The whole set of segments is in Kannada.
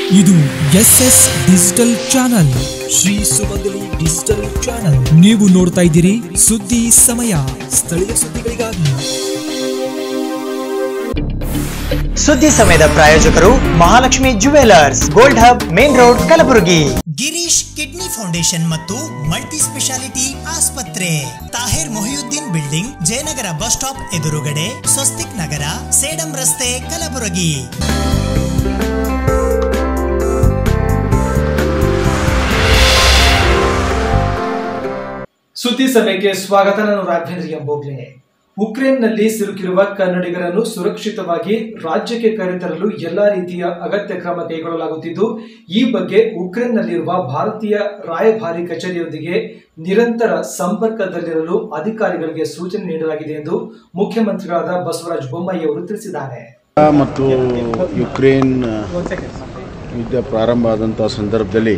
ಇದು S S digital channel Shri Sumangali digital channel ನೀವು ನೋಡ್ತಾ ಇದ್ದೀರಿ ಸುದ್ದಿ ಸಮಯ ಸ್ಥಳೀಯ ಸುದ್ದಿಗಳಿಗಾಗಿ ಸುದ್ದಿ ಸಮಯದ ಪ್ರಾಯೋಜಕರು Mahalakshmi jewellers gold hub main road Kalaburagi Girish kidney foundation ಮತ್ತು ಮಲ್ಟಿ ಸ್ಪೆಷಾಲಿಟಿ ಆಸ್ಪತ್ರೆ Tahir Mohiuddin building Jayanagar bus stop ಎದುರುಗಡೆ ಸ್ವಸ್ತಿಕ್ ನಗರ ಸೇಡಂ ರಸ್ತೆ ಕಲಬುರಗಿ ಸುದ್ದಿ ಸಮಯಕ್ಕೆ ಸ್ವಾಗತ ನಾನು ರಾಘವೇಂದ್ರ ಎಂಬೋಗ್ಲೆ ಉಕ್ರೇನ್ನಲ್ಲಿ ಸಿಲುಕಿರುವ ಕನ್ನಡಿಗರನ್ನು ಸುರಕ್ಷಿತವಾಗಿ ರಾಜ್ಯಕ್ಕೆ ಕರೆತರಲು ಎಲ್ಲಾ ರೀತಿಯ ಅಗತ್ಯ ಕ್ರಮ ಕೈಗೊಳ್ಳಲಾಗುತ್ತಿದ್ದು ಈ ಬಗ್ಗೆ ಉಕ್ರೇನ್ನಲ್ಲಿರುವ ಭಾರತೀಯ ರಾಯಭಾರಿ ಕಚೇರಿಯೊಂದಿಗೆ ನಿರಂತರ ಸಂಪರ್ಕದಲ್ಲಿರಲು ಅಧಿಕಾರಿಗಳಿಗೆ ಸೂಚನೆ ನೀಡಲಾಗಿದೆ ಎಂದು ಮುಖ್ಯಮಂತ್ರಿಗಳಾದ ಬಸವರಾಜ ಬೊಮ್ಮಾಯಿ ಅವರು ತಿಳಿಸಿದ್ದಾರೆ ಮತ್ತು ಯುಕ್ರೇನ್ ಯುದ್ಧ ಪ್ರಾರಂಭ ಆದಂಥ ಸಂದರ್ಭದಲ್ಲಿ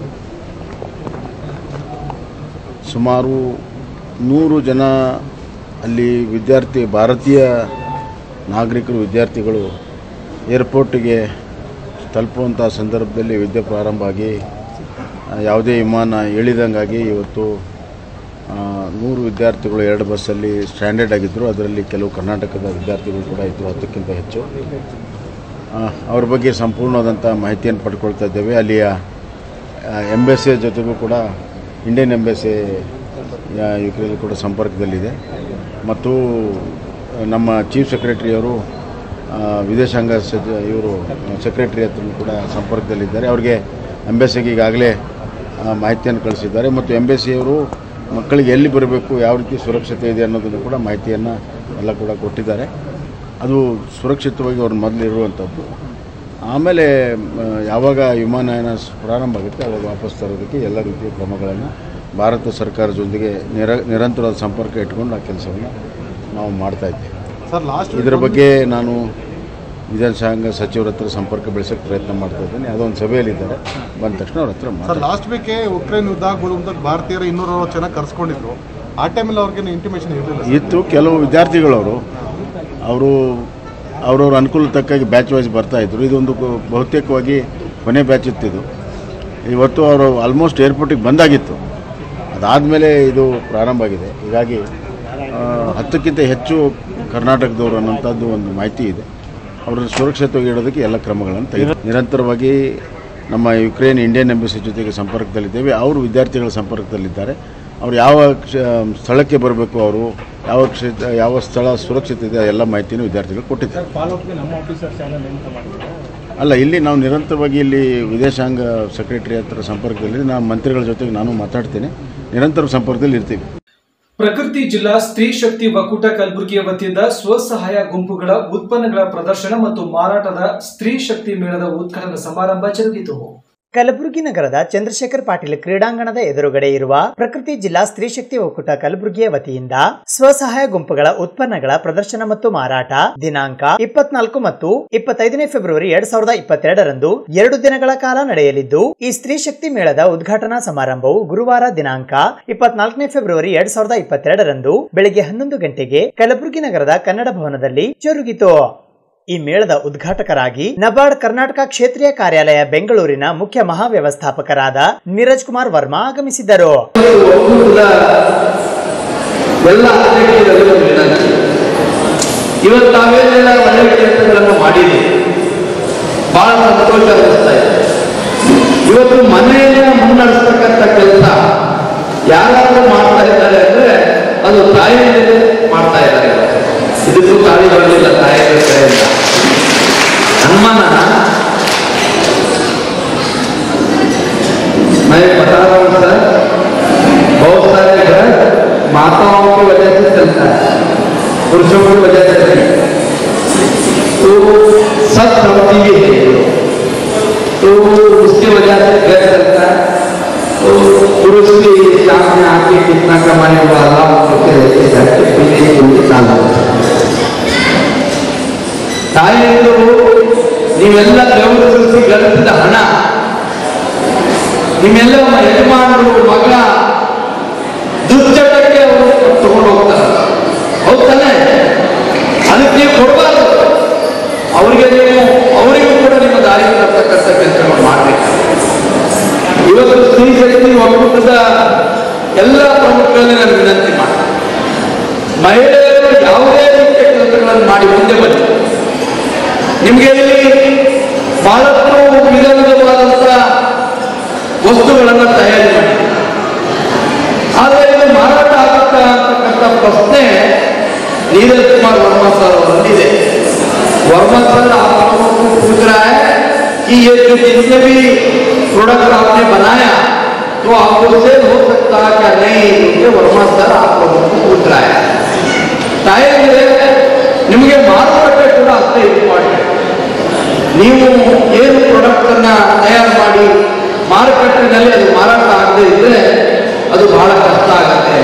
ಸುಮಾರು ನೂರು ಜನ ಅಲ್ಲಿ ವಿದ್ಯಾರ್ಥಿ ಭಾರತೀಯ ನಾಗರಿಕರು ವಿದ್ಯಾರ್ಥಿಗಳು ಏರ್ಪೋರ್ಟಿಗೆ ತಲುಪುವಂಥ ಸಂದರ್ಭದಲ್ಲಿ ವಿದ್ಯೆ ಪ್ರಾರಂಭ ಆಗಿ ಆ, ಯಾವುದೇ ವಿಮಾನ ಇಳಿದಂಗಾಗಿ ಇವತ್ತು ಆ, ನೂರು ವಿದ್ಯಾರ್ಥಿಗಳು ಎರಡು ಬಸ್ಸಲ್ಲಿ ಸ್ಟ್ಯಾಂಡರ್ಡ್ ಆಗಿದ್ದರು ಅದರಲ್ಲಿ ಕೆಲವು ಕರ್ನಾಟಕದ ವಿದ್ಯಾರ್ಥಿಗಳು ಕೂಡ ಇದ್ದರು ಹತ್ತಕ್ಕಿಂತ ಹೆಚ್ಚು ಆ, ಅವ್ರ ಬಗ್ಗೆ ಸಂಪೂರ್ಣವಾದಂಥ ಮಾಹಿತಿಯನ್ನು ಪಡ್ಕೊಳ್ತಾ ಇದ್ದೇವೆ ಅಲ್ಲಿಯ ಎಂಬೆಸಿಯ ಜೊತೆಗೂ ಕೂಡ ಇಂಡಿಯನ್ ಎಂಬೆಸಿ ಯುಕ್ರೇನ್ ಕೂಡ ಸಂಪರ್ಕದಲ್ಲಿದೆ ಮತ್ತು ನಮ್ಮ ಚೀಫ್ ಸೆಕ್ರೆಟರಿಯವರು ಆ, ವಿದೇಶಾಂಗ ಸಚ ಇವರು ಸೆಕ್ರೆಟರಿ ಹತ್ರ ಕೂಡ ಸಂಪರ್ಕದಲ್ಲಿದ್ದಾರೆ ಅವ್ರಿಗೆ ಎಂಬೆಸಿಗೆ ಈಗಾಗಲೇ ಆ, ಮಾಹಿತಿಯನ್ನು ಕಳಿಸಿದ್ದಾರೆ ಮತ್ತು ಎಂಬೆಸಿಯವರು ಮಕ್ಕಳಿಗೆ ಎಲ್ಲಿ ಬರಬೇಕು ಯಾವ ರೀತಿ ಸುರಕ್ಷತೆ ಇದೆ ಅನ್ನೋದನ್ನು ಕೂಡ ಮಾಹಿತಿಯನ್ನು ಎಲ್ಲ ಕೂಡ ಕೊಟ್ಟಿದ್ದಾರೆ ಅದು ಸುರಕ್ಷಿತವಾಗಿ ಅವ್ರ ಮೊದಲು ಇರುವಂಥದ್ದು ಆಮೇಲೆ ಮ, ಯಾವಾಗ ವಿಮಾನಯಾನ ಸ್- ಪ್ರಾರಂಭ ಆಗುತ್ತೆ ಅವಾಗ ವಾಪಸ್ ತರೋದಕ್ಕೆ ಎಲ್ಲ ರೀತಿಯ ಕ್ರಮಗಳನ್ನು ಭಾರತ ಸರ್ಕಾರದೊಂದಿಗೆ ನಿರ ನಿರಂತರವಾದ ಸಂಪರ್ಕ ಇಟ್ಕೊಂಡು ಆ ಕೆಲಸವನ್ನು ನಾವು ಮಾಡ್ತಾ ಇದ್ದೇವೆ ಸರ್ ಲಾಸ್ಟ್ ಇದರ ಬಗ್ಗೆ ನಾನು ವಿಧಾನಸಭಾಂಗ ಸಚಿವರ ಹತ್ರ ಸಂಪರ್ಕ ಬೆಳೆಸೋಕ್ಕೆ ಪ್ರಯತ್ನ ಮಾಡ್ತಾ ಇದ್ದೇನೆ ಅದೊಂದು ಸಭೆಯಲ್ಲಿದ್ದಾರೆ ಬಂದ ತಕ್ಷಣ ಅವ್ರ ಹತ್ರ ಸರ್ ಮಾತಾಡ್ತೀನಿ. ಲಾಸ್ಟ್ ವೀಕೆ ಉಕ್ರೇನ್ ಯುದ್ಧ ಆಗ್ಬೋದು ಅಂತ ಭಾರತೀಯರ ಇನ್ನೂರ ಜನ ಕರ್ಸ್ಕೊಂಡಿದ್ರು ಆ ಟೈಮಲ್ಲಿ ಅವ್ರಿಗೆ ಇಂಟಿಮೇಷನ್ ಇರಲಿಲ್ಲ ಇತ್ತು ಕೆಲವು ವಿದ್ಯಾರ್ಥಿಗಳವರು ಅವರು ಅವ್ರವ್ರ ಅನುಕೂಲ ತಕ್ಕಾಗಿ ಬ್ಯಾಚ್ ವೈಸ್ ಬರ್ತಾಯಿದ್ರು ಇದೊಂದು ಕು- ಬಹುತೇಕವಾಗಿ ಕೊನೆ ಬ್ಯಾಚ್ ಇತ್ತಿದು ಇವತ್ತು ಅವರು ಆಲ್ಮೋಸ್ಟ್ ಏರ್ಪೋರ್ಟಿಗೆ ಬಂದಾಗಿತ್ತು ಅದಾದಮೇಲೆ ಇದು ಪ್ರಾರಂಭ ಆಗಿದೆ ಹೀಗಾಗಿ ಆ, ಹತ್ತಕ್ಕಿಂತ ಹೆಚ್ಚು ಕರ್ನಾಟಕದವರು ಅನ್ನೋಂಥದ್ದು ಒಂದು ಮಾಹಿತಿ ಇದೆ ಅವರನ್ನು ಸುರಕ್ಷಿತವಾಗಿ ಇಡೋದಕ್ಕೆ ಎಲ್ಲ ಕ್ರಮಗಳನ್ನು ತೆಗೆದು ನಿರಂತರವಾಗಿ ನಮ್ಮ ಯುಕ್ರೇನ್ ಇಂಡಿಯನ್ ಎಂಬಸಿ ಜೊತೆಗೆ ಸಂಪರ್ಕದಲ್ಲಿದ್ದೇವೆ ಅವರು ವಿದ್ಯಾರ್ಥಿಗಳ ಸಂಪರ್ಕದಲ್ಲಿದ್ದಾರೆ ಅವ್ರು ಯಾವ ಕ್ಷ- ಸ್ಥಳಕ್ಕೆ ಬರಬೇಕು ಅವರು ಯಾವ ಕ್ಷೇತ್ರ ಯಾವ ಸ್ಥಳ ಸುರಕ್ಷಿತ ಇದೆ ಆ ಎಲ್ಲ ಮಾಹಿತಿಯನ್ನು ವಿದ್ಯಾರ್ಥಿಗಳು ಕೊಟ್ಟಿದ್ದಾರೆ ಅಲ್ಲ ಇಲ್ಲಿ ನಾವು ನಿರಂತರವಾಗಿ ಇಲ್ಲಿ ವಿದೇಶಾಂಗ ಸೆಕ್ರೆಟರಿ ಹತ್ರ ಸಂಪರ್ಕದಲ್ಲಿ ನಾವು ಮಂತ್ರಿಗಳ ಜೊತೆಗೆ ನಾನು ಮಾತಾಡ್ತೇನೆ ನಿರಂತರ ಸಂಪರ್ಕದಲ್ಲಿ ಇರ್ತೀವಿ ಪ್ರಕೃತಿ ಜಿಲ್ಲಾ ಸ್ತ್ರೀ ಶಕ್ತಿ ಒಕ್ಕೂಟ ಕಲಬುರಗಿಯ ವತಿಯಿಂದ ಸ್ವಸಹಾಯ ಗುಂಪುಗಳ ಉತ್ಪನ್ನಗಳ ಪ್ರದರ್ಶನ ಮತ್ತು ಮಾರಾಟದ ಸ್ತ್ರೀ ಶಕ್ತಿ ಮೇಳದ ಉದ್ಘಾಟನಾ ಸಮಾರಂಭ ಜರುಗಿತು ಕಲಬುರಗಿ ನಗರದ ಚಂದ್ರಶೇಖರ್ ಪಾಟೀಲ್ ಕ್ರೀಡಾಂಗಣದ ಎದುರುಗಡೆ ಇರುವ ಪ್ರಕೃತಿ ಜಿಲ್ಲಾ ಸ್ತ್ರೀ ಶಕ್ತಿ ಒಕ್ಕೂಟ ಕಲಬುರಗಿಯ ವತಿಯಿಂದ ಸ್ವಸಹಾಯ ಗುಂಪುಗಳ ಉತ್ಪನ್ನಗಳ ಪ್ರದರ್ಶನ ಮತ್ತು ಮಾರಾಟ ದಿನಾಂಕ ಇಪ್ಪತ್ನಾಲ್ಕು ಮತ್ತು ಇಪ್ಪತ್ತೈದನೇ ಫೆಬ್ರವರಿ ಎರಡ್ ಸಾವಿರದ ಇಪ್ಪತ್ತೆರಡರಂದು ಎರಡು ದಿನಗಳ ಕಾಲ ನಡೆಯಲಿದ್ದು ಈ ಸ್ತ್ರೀ ಶಕ್ತಿ ಮೇಳದ ಉದ್ಘಾಟನಾ ಸಮಾರಂಭವು ಗುರುವಾರ ದಿನಾಂಕ ಇಪ್ಪತ್ನಾಲ್ಕನೇ ಫೆಬ್ರವರಿ ಎರಡ್ ಸಾವಿರದ ಇಪ್ಪತ್ತೆರಡರಂದು ಬೆಳಗ್ಗೆ ಹನ್ನೊಂದು ಗಂಟೆಗೆ ಕಲಬುರಗಿ ನಗರದ ಕನ್ನಡ ಭವನದಲ್ಲಿ ಜರುಗಿತು ಈ ಮೇಳದ ಉದ್ಘಾಟಕರಾಗಿ ನಬಾರ್ಡ್ ಕರ್ನಾಟಕ ಕ್ಷೇತ್ರೀಯ ಕಾರ್ಯಾಲಯ ಬೆಂಗಳೂರಿನ ಮುಖ್ಯ ಮಹಾವ್ಯವಸ್ಥಾಪಕರಾದ ನೀರಜ್ ಕುಮಾರ್ ವರ್ಮಾ ಆಗಮಿಸಿದ್ದರು ಒಕ್ಕೂಟದ ಎಲ್ಲ ಅಧ್ಯಕ್ಷರಲ್ಲಿ ಒಂದು ವಿನಂತಿ ಇವತ್ತು ತಾವೇನೆಲ್ಲ ಒಳ್ಳೆಯ ಕೆಲಸಗಳನ್ನು ಮಾಡಿದ್ದೀವಿ ಬಹಳ ಸಂತೋಷ ಅನಿಸ್ತಾ ಇದೆ ಇವತ್ತು ಮನೆಯನ್ನ ಮುನ್ನಡೆಸ್ತಕ್ಕಂಥ ಕೆಲಸ ಯಾರಾದ್ರೂ ಮಾಡ್ತಾ ಇದ್ದಾರೆ ಅಂದ್ರೆ ಅದು ತಾಯಿಯೇ ಮಾಡ್ತಾ ಇದ್ದಾರೆ ಇವತ್ತು. ಇದಕ್ಕೂ ತಾಯಿ ಬರಲಿಲ್ಲ ತಾಯಿಯ ಕಡೆಯಿಂದ ಅನುಮಾನ मैं बता रहा हूँ सर बहुत सारे घर माताओं की वजह से चलता है पुरुषों की वजह से नहीं तो सब समझिए तो उसकी वजह से घर चलता है तो पुरुष भी सामने आके कितना कमाने वाला करके रहते घर के पीछे उनके साथ ತಾಯಿಯಂದು ನೀವೆಲ್ಲ ಬೆವರು ಸುರಿಸಿ ಗಳಿಸಿದ ಹಣ ನಿಮ್ಮೆಲ್ಲ ಯಜಮಾನರು ಮಗ ದುಶ್ಚಟಕ್ಕೆ ಅವರು ತಗೊಂಡು ಹೋಗ್ತಾರೆ ಹೌದ್ ತಾನೆ ಅದಕ್ಕೆ ನೀವು ಕೊಡಬಾರ್ದು ಅವರಿಗೆ ನೀವು ಅವರಿಗೂ ಕೂಡ ನಿಮ್ಮ ದಾರಿ ತರ್ತಕ್ಕಂಥ ಕೆಲಸಗಳು ಶಕ್ತಿ ಒಕ್ಕೂಟದ ಎಲ್ಲ ಪ್ರಮುಖರಲ್ಲಿ ನಾನು ವಿನಂತಿ ಮಾಡ್ತೀನಿ ಮಹಿಳೆಯರು ಯಾವುದೇ ರೀತಿಯ ಕೆಲಸಗಳನ್ನು ಮಾಡಿ ಮುಂದೆ ಬನ್ನಿ ನಿಮಗೆ ಇಲ್ಲಿ ಬಹಳಷ್ಟು ವಿಧ ವಿಧವಾದಂಥ ವಸ್ತುಗಳನ್ನು ತಯಾರಿ ಮಾಡಿ ಆದರೆ ಇದು ಮಾರಾಟ ಆಗುತ್ತಾ ಅಂತಕ್ಕಂಥ ಪ್ರಶ್ನೆ नीरज कुमार वर्मा सर है वर्मा सर आप लोगों को पूछ रहा है कि ये जो जितने भी प्रोडक्ट आपने बनाया तो आपको सेल हो सकता है क्या नहीं क्योंकि वर्मा सर आप लोगों को पूछ रहा है ತಾಯಿಗೆ ನಿಮಗೆ ಮಾರುಕಟ್ಟೆ ಕೂಡ ಅಷ್ಟೇ ಇಂಪಾರ್ಟೆಂಟ್ ನೀವು ಏನು ಪ್ರಾಡಕ್ಟ್ ಅನ್ನ ತಯಾರು ಮಾಡಿ ಮಾರುಕಟ್ಟೆನಲ್ಲಿ ಅದು ಮಾರಾಟ ಆಗದೆ ಇದ್ರೆ ಅದು ಬಹಳ ಕಷ್ಟ ಆಗತ್ತೆ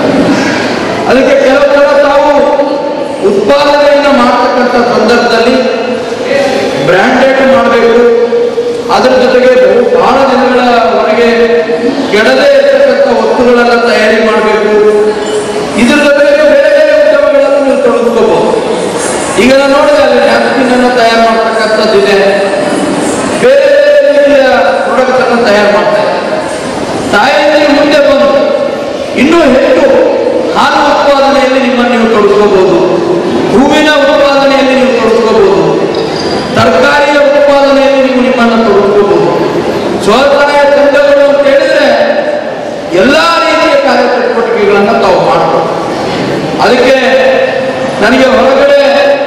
ಅದಕ್ಕೆ ಕೆಲವು ಸಲ ತಾವು ಉತ್ಪಾದನೆಯನ್ನು ಮಾಡ್ತಕ್ಕಂಥ ಸಂದರ್ಭದಲ್ಲಿ ಬ್ರ್ಯಾಂಡೆಡ್ ಮಾಡಬೇಕು ಅದರ ಜೊತೆಗೆ ಬಹು- ಬಹಳ ದಿನಗಳವರೆಗೆ ಕೆಡದೇ ಇರತಕ್ಕಂಥ ವಸ್ತುಗಳನ್ನು ತಯಾರಿ ಮಾಡಬೇಕು ಇದ್ರ ಜೊತೆಗೆ ಬೇರೆ ಬೇರೆ ಉದ್ಯಮಗಳನ್ನು ನೀವು ತೊಡಗಿಸ್ಕೋಬಹುದು ಈಗ ನಾನು ನೋಡಿದೆ ಅಲ್ಲಿ ನ್ಯಾಪ್ಕಿನ್ ಅನ್ನು ತಯಾರು ಮಾಡ್ತಕ್ಕಂಥದ್ದಿದೆ ಬೇರೆ ಬೇರೆ ರೀತಿಯ ಪ್ರಾಡಕ್ಟ್ ಅನ್ನು ತಯಾರು ಮಾಡ್ತಾರೆ ತಾಯಿಯಲ್ಲಿ ಮುಂದೆ ಬಂದು ಇನ್ನೂ ಹೆಚ್ಚು ಹಾಲು ಉತ್ಪಾದನೆಯಲ್ಲಿ ನಿಮ್ಮನ್ನು ನೀವು ತೊಡಗಿಸ್ಕೋಬಹುದು ಹೂವಿನ ಉತ್ಪಾದನೆಯಲ್ಲಿ ನೀವು ತೊಡಗಿಸ್ಕೋಬಹುದು ತರಕಾರಿಯ ಉತ್ಪಾದನೆಯಲ್ಲಿ ನೀವು ನಿಮ್ಮನ್ನು ತೊಡಗಿಸ್ಕೋಬಹುದು ಸ್ವಸಹಾಯ ಸಂಘಗಳು ಅಂತ ಹೇಳಿದ್ರೆ ಎಲ್ಲ ರೀತಿಯ ಕಾರ್ಯಚಟುವಟಿಕೆಗಳನ್ನು ತಾವು ಮಾಡ್ಬೋದು ಅದಕ್ಕೆ ನನಗೆ ಹೊರಗಡೆ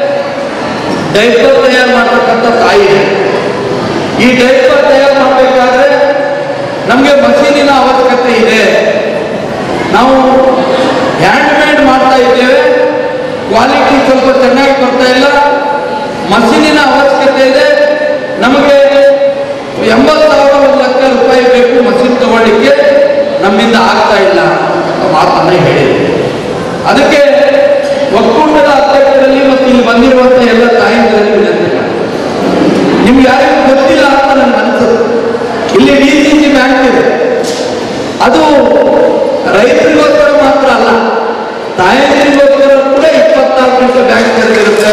ಡೈಪರ್ ತಯಾರು ಮಾಡ್ತಕ್ಕಂಥ ತಾಯಿ ಇದೆ. ಈ ಡೈಪರ್ ತಯಾರು ಮಾಡಬೇಕಾದ್ರೆ ನಮಗೆ ಮಷೀನಿನ ಅವಶ್ಯಕತೆ ಇದೆ ನಾವು ಹ್ಯಾಂಡ್ ಮೇಡ್ ಮಾಡ್ತಾ ಇದ್ದೇವೆ ಕ್ವಾಲಿಟಿ ಸ್ವಲ್ಪ ಚೆನ್ನಾಗಿ ಬರ್ತಾ ಇಲ್ಲ ಮಷೀನಿನ ಅವಶ್ಯಕತೆ ಇದೆ ನಮಗೆ ಎಂಬತ್ತು ಸಾವಿರ ಒಂದು ಲಕ್ಷ ರೂಪಾಯಿ ಬೇಕು ಮಷೀನ್ ತಗೊಳ್ಳಿಕ್ಕೆ ನಮ್ಮಿಂದ ಆಗ್ತಾ ಇಲ್ಲ ಅಂತ ಮಾತನ್ನ ಹೇಳಿದೆ ಅದಕ್ಕೆ ಒಕ್ಕೂಟದ ಅಧ್ಯಕ್ಷರಲ್ಲಿ ಮತ್ತು ಇಲ್ಲಿ ಬಂದಿರುವಂತಹ ಎಲ್ಲ ತಾಯಂದಿರಲ್ಲಿ ವಿನಂತಿ ಮಾಡ್ತೀನಿ. ನಿಮ್ಗೆ ಯಾರಿಗೂ ಗೊತ್ತಿಲ್ಲ ಅಂತ ನನ್ಗೆ ಅನ್ಸುತ್ತೆ ಇಲ್ಲಿ ಡಿ ಸಿ ಸಿ ಬ್ಯಾಂಕ್ ಇದೆ ಅದು ರೈತರಿಗೋಸ್ಕರ ಮಾತ್ರ ಅಲ್ಲ ತಾಯಂದಿರಿಗೋಸ್ಕರ ಕೂಡ ಇಪ್ಪತ್ತಾರು ನಿಮಿಷ ಬ್ಯಾಂಕ್ ತೆರೆದಿರುತ್ತೆ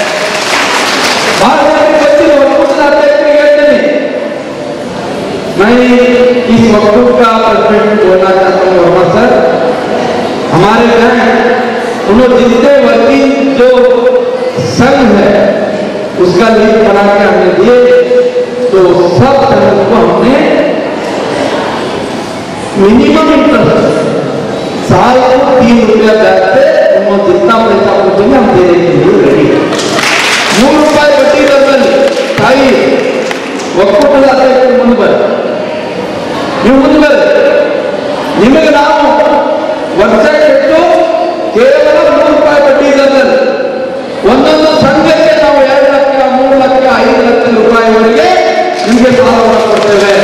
ಬಹಳ ಜನರಿಗೆ ಗೊತ್ತಿಲ್ಲ ಒಕ್ಕೂಟದ ಅಧ್ಯಕ್ಷರಿಗೆ ಹೇಳ್ತೀನಿ मैं इस वक्त का प्रेसिडेंट बोलना चाहता हूँ वर्मा सर हमारे बैंक उन्होंने जितने वर्किंग जो संघ है उसका लिस्ट बना के हमने दिए तो सब संघ को हमने मिनिमम इंटरेस्ट साल को तीन रुपया ब्याज पे उनको जितना पैसा पूछेंगे हम देने के लिए रेडी ಮೂರು ರೂಪಾಯಿ ಬಡ್ಡಿ ದರದಲ್ಲಿ ತಾಯಿ ಒಕ್ಕೂಟದ ಅಧ್ಯಕ್ಷರು ಮುಂದೆ ಬರ್ರಿ ನೀವು ಮುಂದೆ ಬರ್ರಿ ನಿಮಗೆ ನಾವು ವರ್ಷಕ್ಕಿಟ್ಟು ಕೇವಲ ಮೂರು ರೂಪಾಯಿ ಬಡ್ಡಿ ದರದಲ್ಲಿ ಒಂದೊಂದು ಸಂಘಕ್ಕೆ ನಾವು ಎರಡು ಲಕ್ಷ ಮೂರು ಲಕ್ಷ ಐದು ಲಕ್ಷ ರೂಪಾಯಿವರೆಗೆ ನಿಮಗೆ ಸಾಲವನ್ನು ಕೊಡ್ತೇವೆ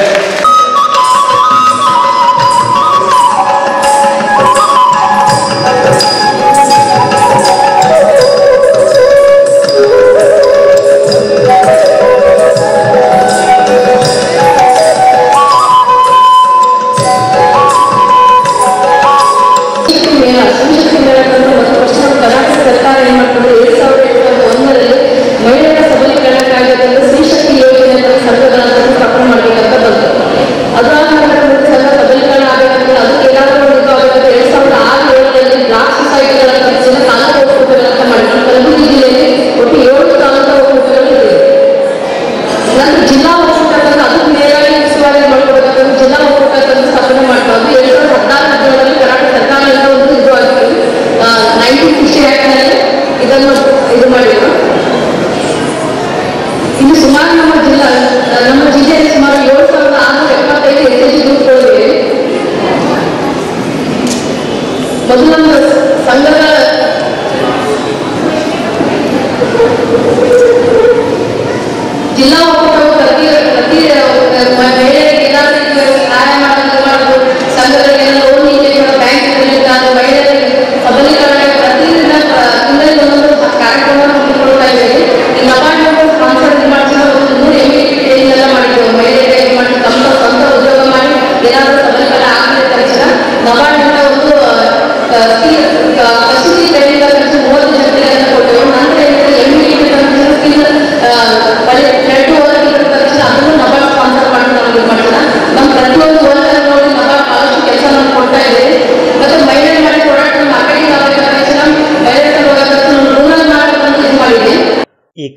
ಕರ್ನಾಟಕ ಸರ್ಕಾರ ಏನ್ ಮಾಡ್ತದೆ ಎರಡ್ ಸಾವಿರದ ಇಪ್ಪತ್ತ ಒಂದರಲ್ಲಿ ಮಹಿಳೆಯರ ಸಬಲೀಕರಣಕ್ಕಾಗಿ ಸ್ತ್ರೀಶಕ್ತಿ ಯೋಜನೆ ಅಂತ ಸಂಘಗಳನ್ನ ಸ್ಥಾಪನೆ ಮಾಡಬೇಕಂತ ಬಂತು ಅದಾದ ನಂತರ ಮತ್ತೆ ಸಂಘ ಸಬಲೀಕರಣ ಆಗಬೇಕಂದ್ರೆ ಅದಕ್ಕೆ ಏನಾದರೂ ಒಂದು ಇದು ಆಗಬೇಕಂದ್ರೆ ಎರಡ್ ಸಾವಿರದ ಆರು ಏಳರಲ್ಲಿ ಬ್ಲಾಕ್ ಸೊಸೈಟಿಗಳ ಕನಸಿನ ತಾಲೂಕು ಒಕ್ಕೂಟಗಳಂತ ಮಾಡಿದ್ರು ಕಲಬುರಗಿ ಜಿಲ್ಲೆಯಲ್ಲಿ ಒಟ್ಟು ಏಳು ತಾಲೂಕು ಒಕ್ಕೂಟಗಳು ಇದೆ ನಂತರ ಜಿಲ್ಲಾ ಒಕ್ಕೂಟ ತಂದು ಅದಕ್ಕೆ ನೇರವಾಗಿ ಉಸ್ತುವಾರಿ ಮಾಡ್ಕೊಡ್ಬೇಕಂದ್ರೆ ಜಿಲ್ಲಾ ಒಕ್ಕೂಟ ತಂದು ಸ್ಥಾಪನೆ ಮಾಡ್ತಾ ಅದು ಎರಡ್ ಸಾವಿರದ ಹದಿನಾರು ಹದಿನೇಳರಲ್ಲಿ ಕರ್ನಾಟಕ ಸರ್ಕಾರದಿಂದ ಒಂದು ಇದು ಆಗಿತ್ತು ನೈನ್ಟೀನ್ ಸಿಕ್ಸ್ಟಿ ಆ್ಯಕ್ಟ್ನಲ್ಲಿ ಇದನ್ನು ಇದು ಮಾಡಿದ್ರು ಇನ್ನು ಸುಮಾರು ನಮ್ಮ ಜಿಲ್ಲಾ ನಮ್ಮ ಜಿಲ್ಲೆಯಲ್ಲಿ ಸುಮಾರು ಏಳು ಸಾವಿರದ ಆರುನೂರ ಎಪ್ಪತ್ತೈದು ಎಸ್ ಎಚ್ ಜಿ ಗ್ರೂಪ್ಗಳಿವೆ ಮೊದಲು ನಮ್ಮ ಸಂಘದ ಜಿಲ್ಲಾ ಒಕ್ಕೂಟವು ಪ್ರತಿ ಪ್ರತಿ ಮಹಿಳೆಯರಿಗೆ ಏನಾದರೂ ಇದು ಸಹಾಯ ಮಾಡೋದು ಮಾಡೋದು ಸಂಘಗಳಿಗೆ ಲೋನ್ ಇದೆ ಬ್ಯಾಂಕ್ಗಳಿಂದ ಅದು ಮಹಿಳೆಯರಿಗೆ ಸಬಲೀಕರಣ ಪ್ರತಿದಿನ ಪ್ರ- ತಿಂಗಳಿಗೆ ಒಂದೊಂದು ಕಾರ್ಯಕ್ರಮ ಹಮ್ಮಿಕೊಳ್ತಾ ಇದ್ದೇವೆ ಈ ನಬಾರ್ಡ್ ಸ್ಪಾನ್ಸರ್ ಇದು ಮಾಡ್ತೀವಿ ಒಂದು ಮೂರು ಎಮ್ ಇ ಟ್ರೈನಿಂಗ್ ಎಲ್ಲ ಮಾಡಿದ್ದೇವೆ ಮಹಿಳೆಯರಿಗೆ ಇದು ಮಾಡಿ ತಮ್ಮ ಸ್ವಂತ ಉದ್ಯೋಗ ಮಾಡಿ ಏನಾದರೂ ಸಬಲೀಕರಣ ಆಗಲಿ ತಕ್ಷಣ ನಬಾರ್ಡ್ ಅಂತ ಒಂದು ಆ, ಸ್ಕಿಲ್ ಆ, ಕಸೂತಿ ಟ್ರೈನಿಂಗ್ ತಕ್ಷಣ ಮೂವತ್ತು ಜನತೆಗಳನ್ನು ಕೊಟ್ಟೆವು ನಂತರ ಎಮ್ ಇ ಸ್ಕಿಲ್ ಬಳಿ ಎರಡು ಓದಲಿಕ್ಕೆ ತಕ್ಷಣ ಅದನ್ನು ನಬಾರ್ಡ್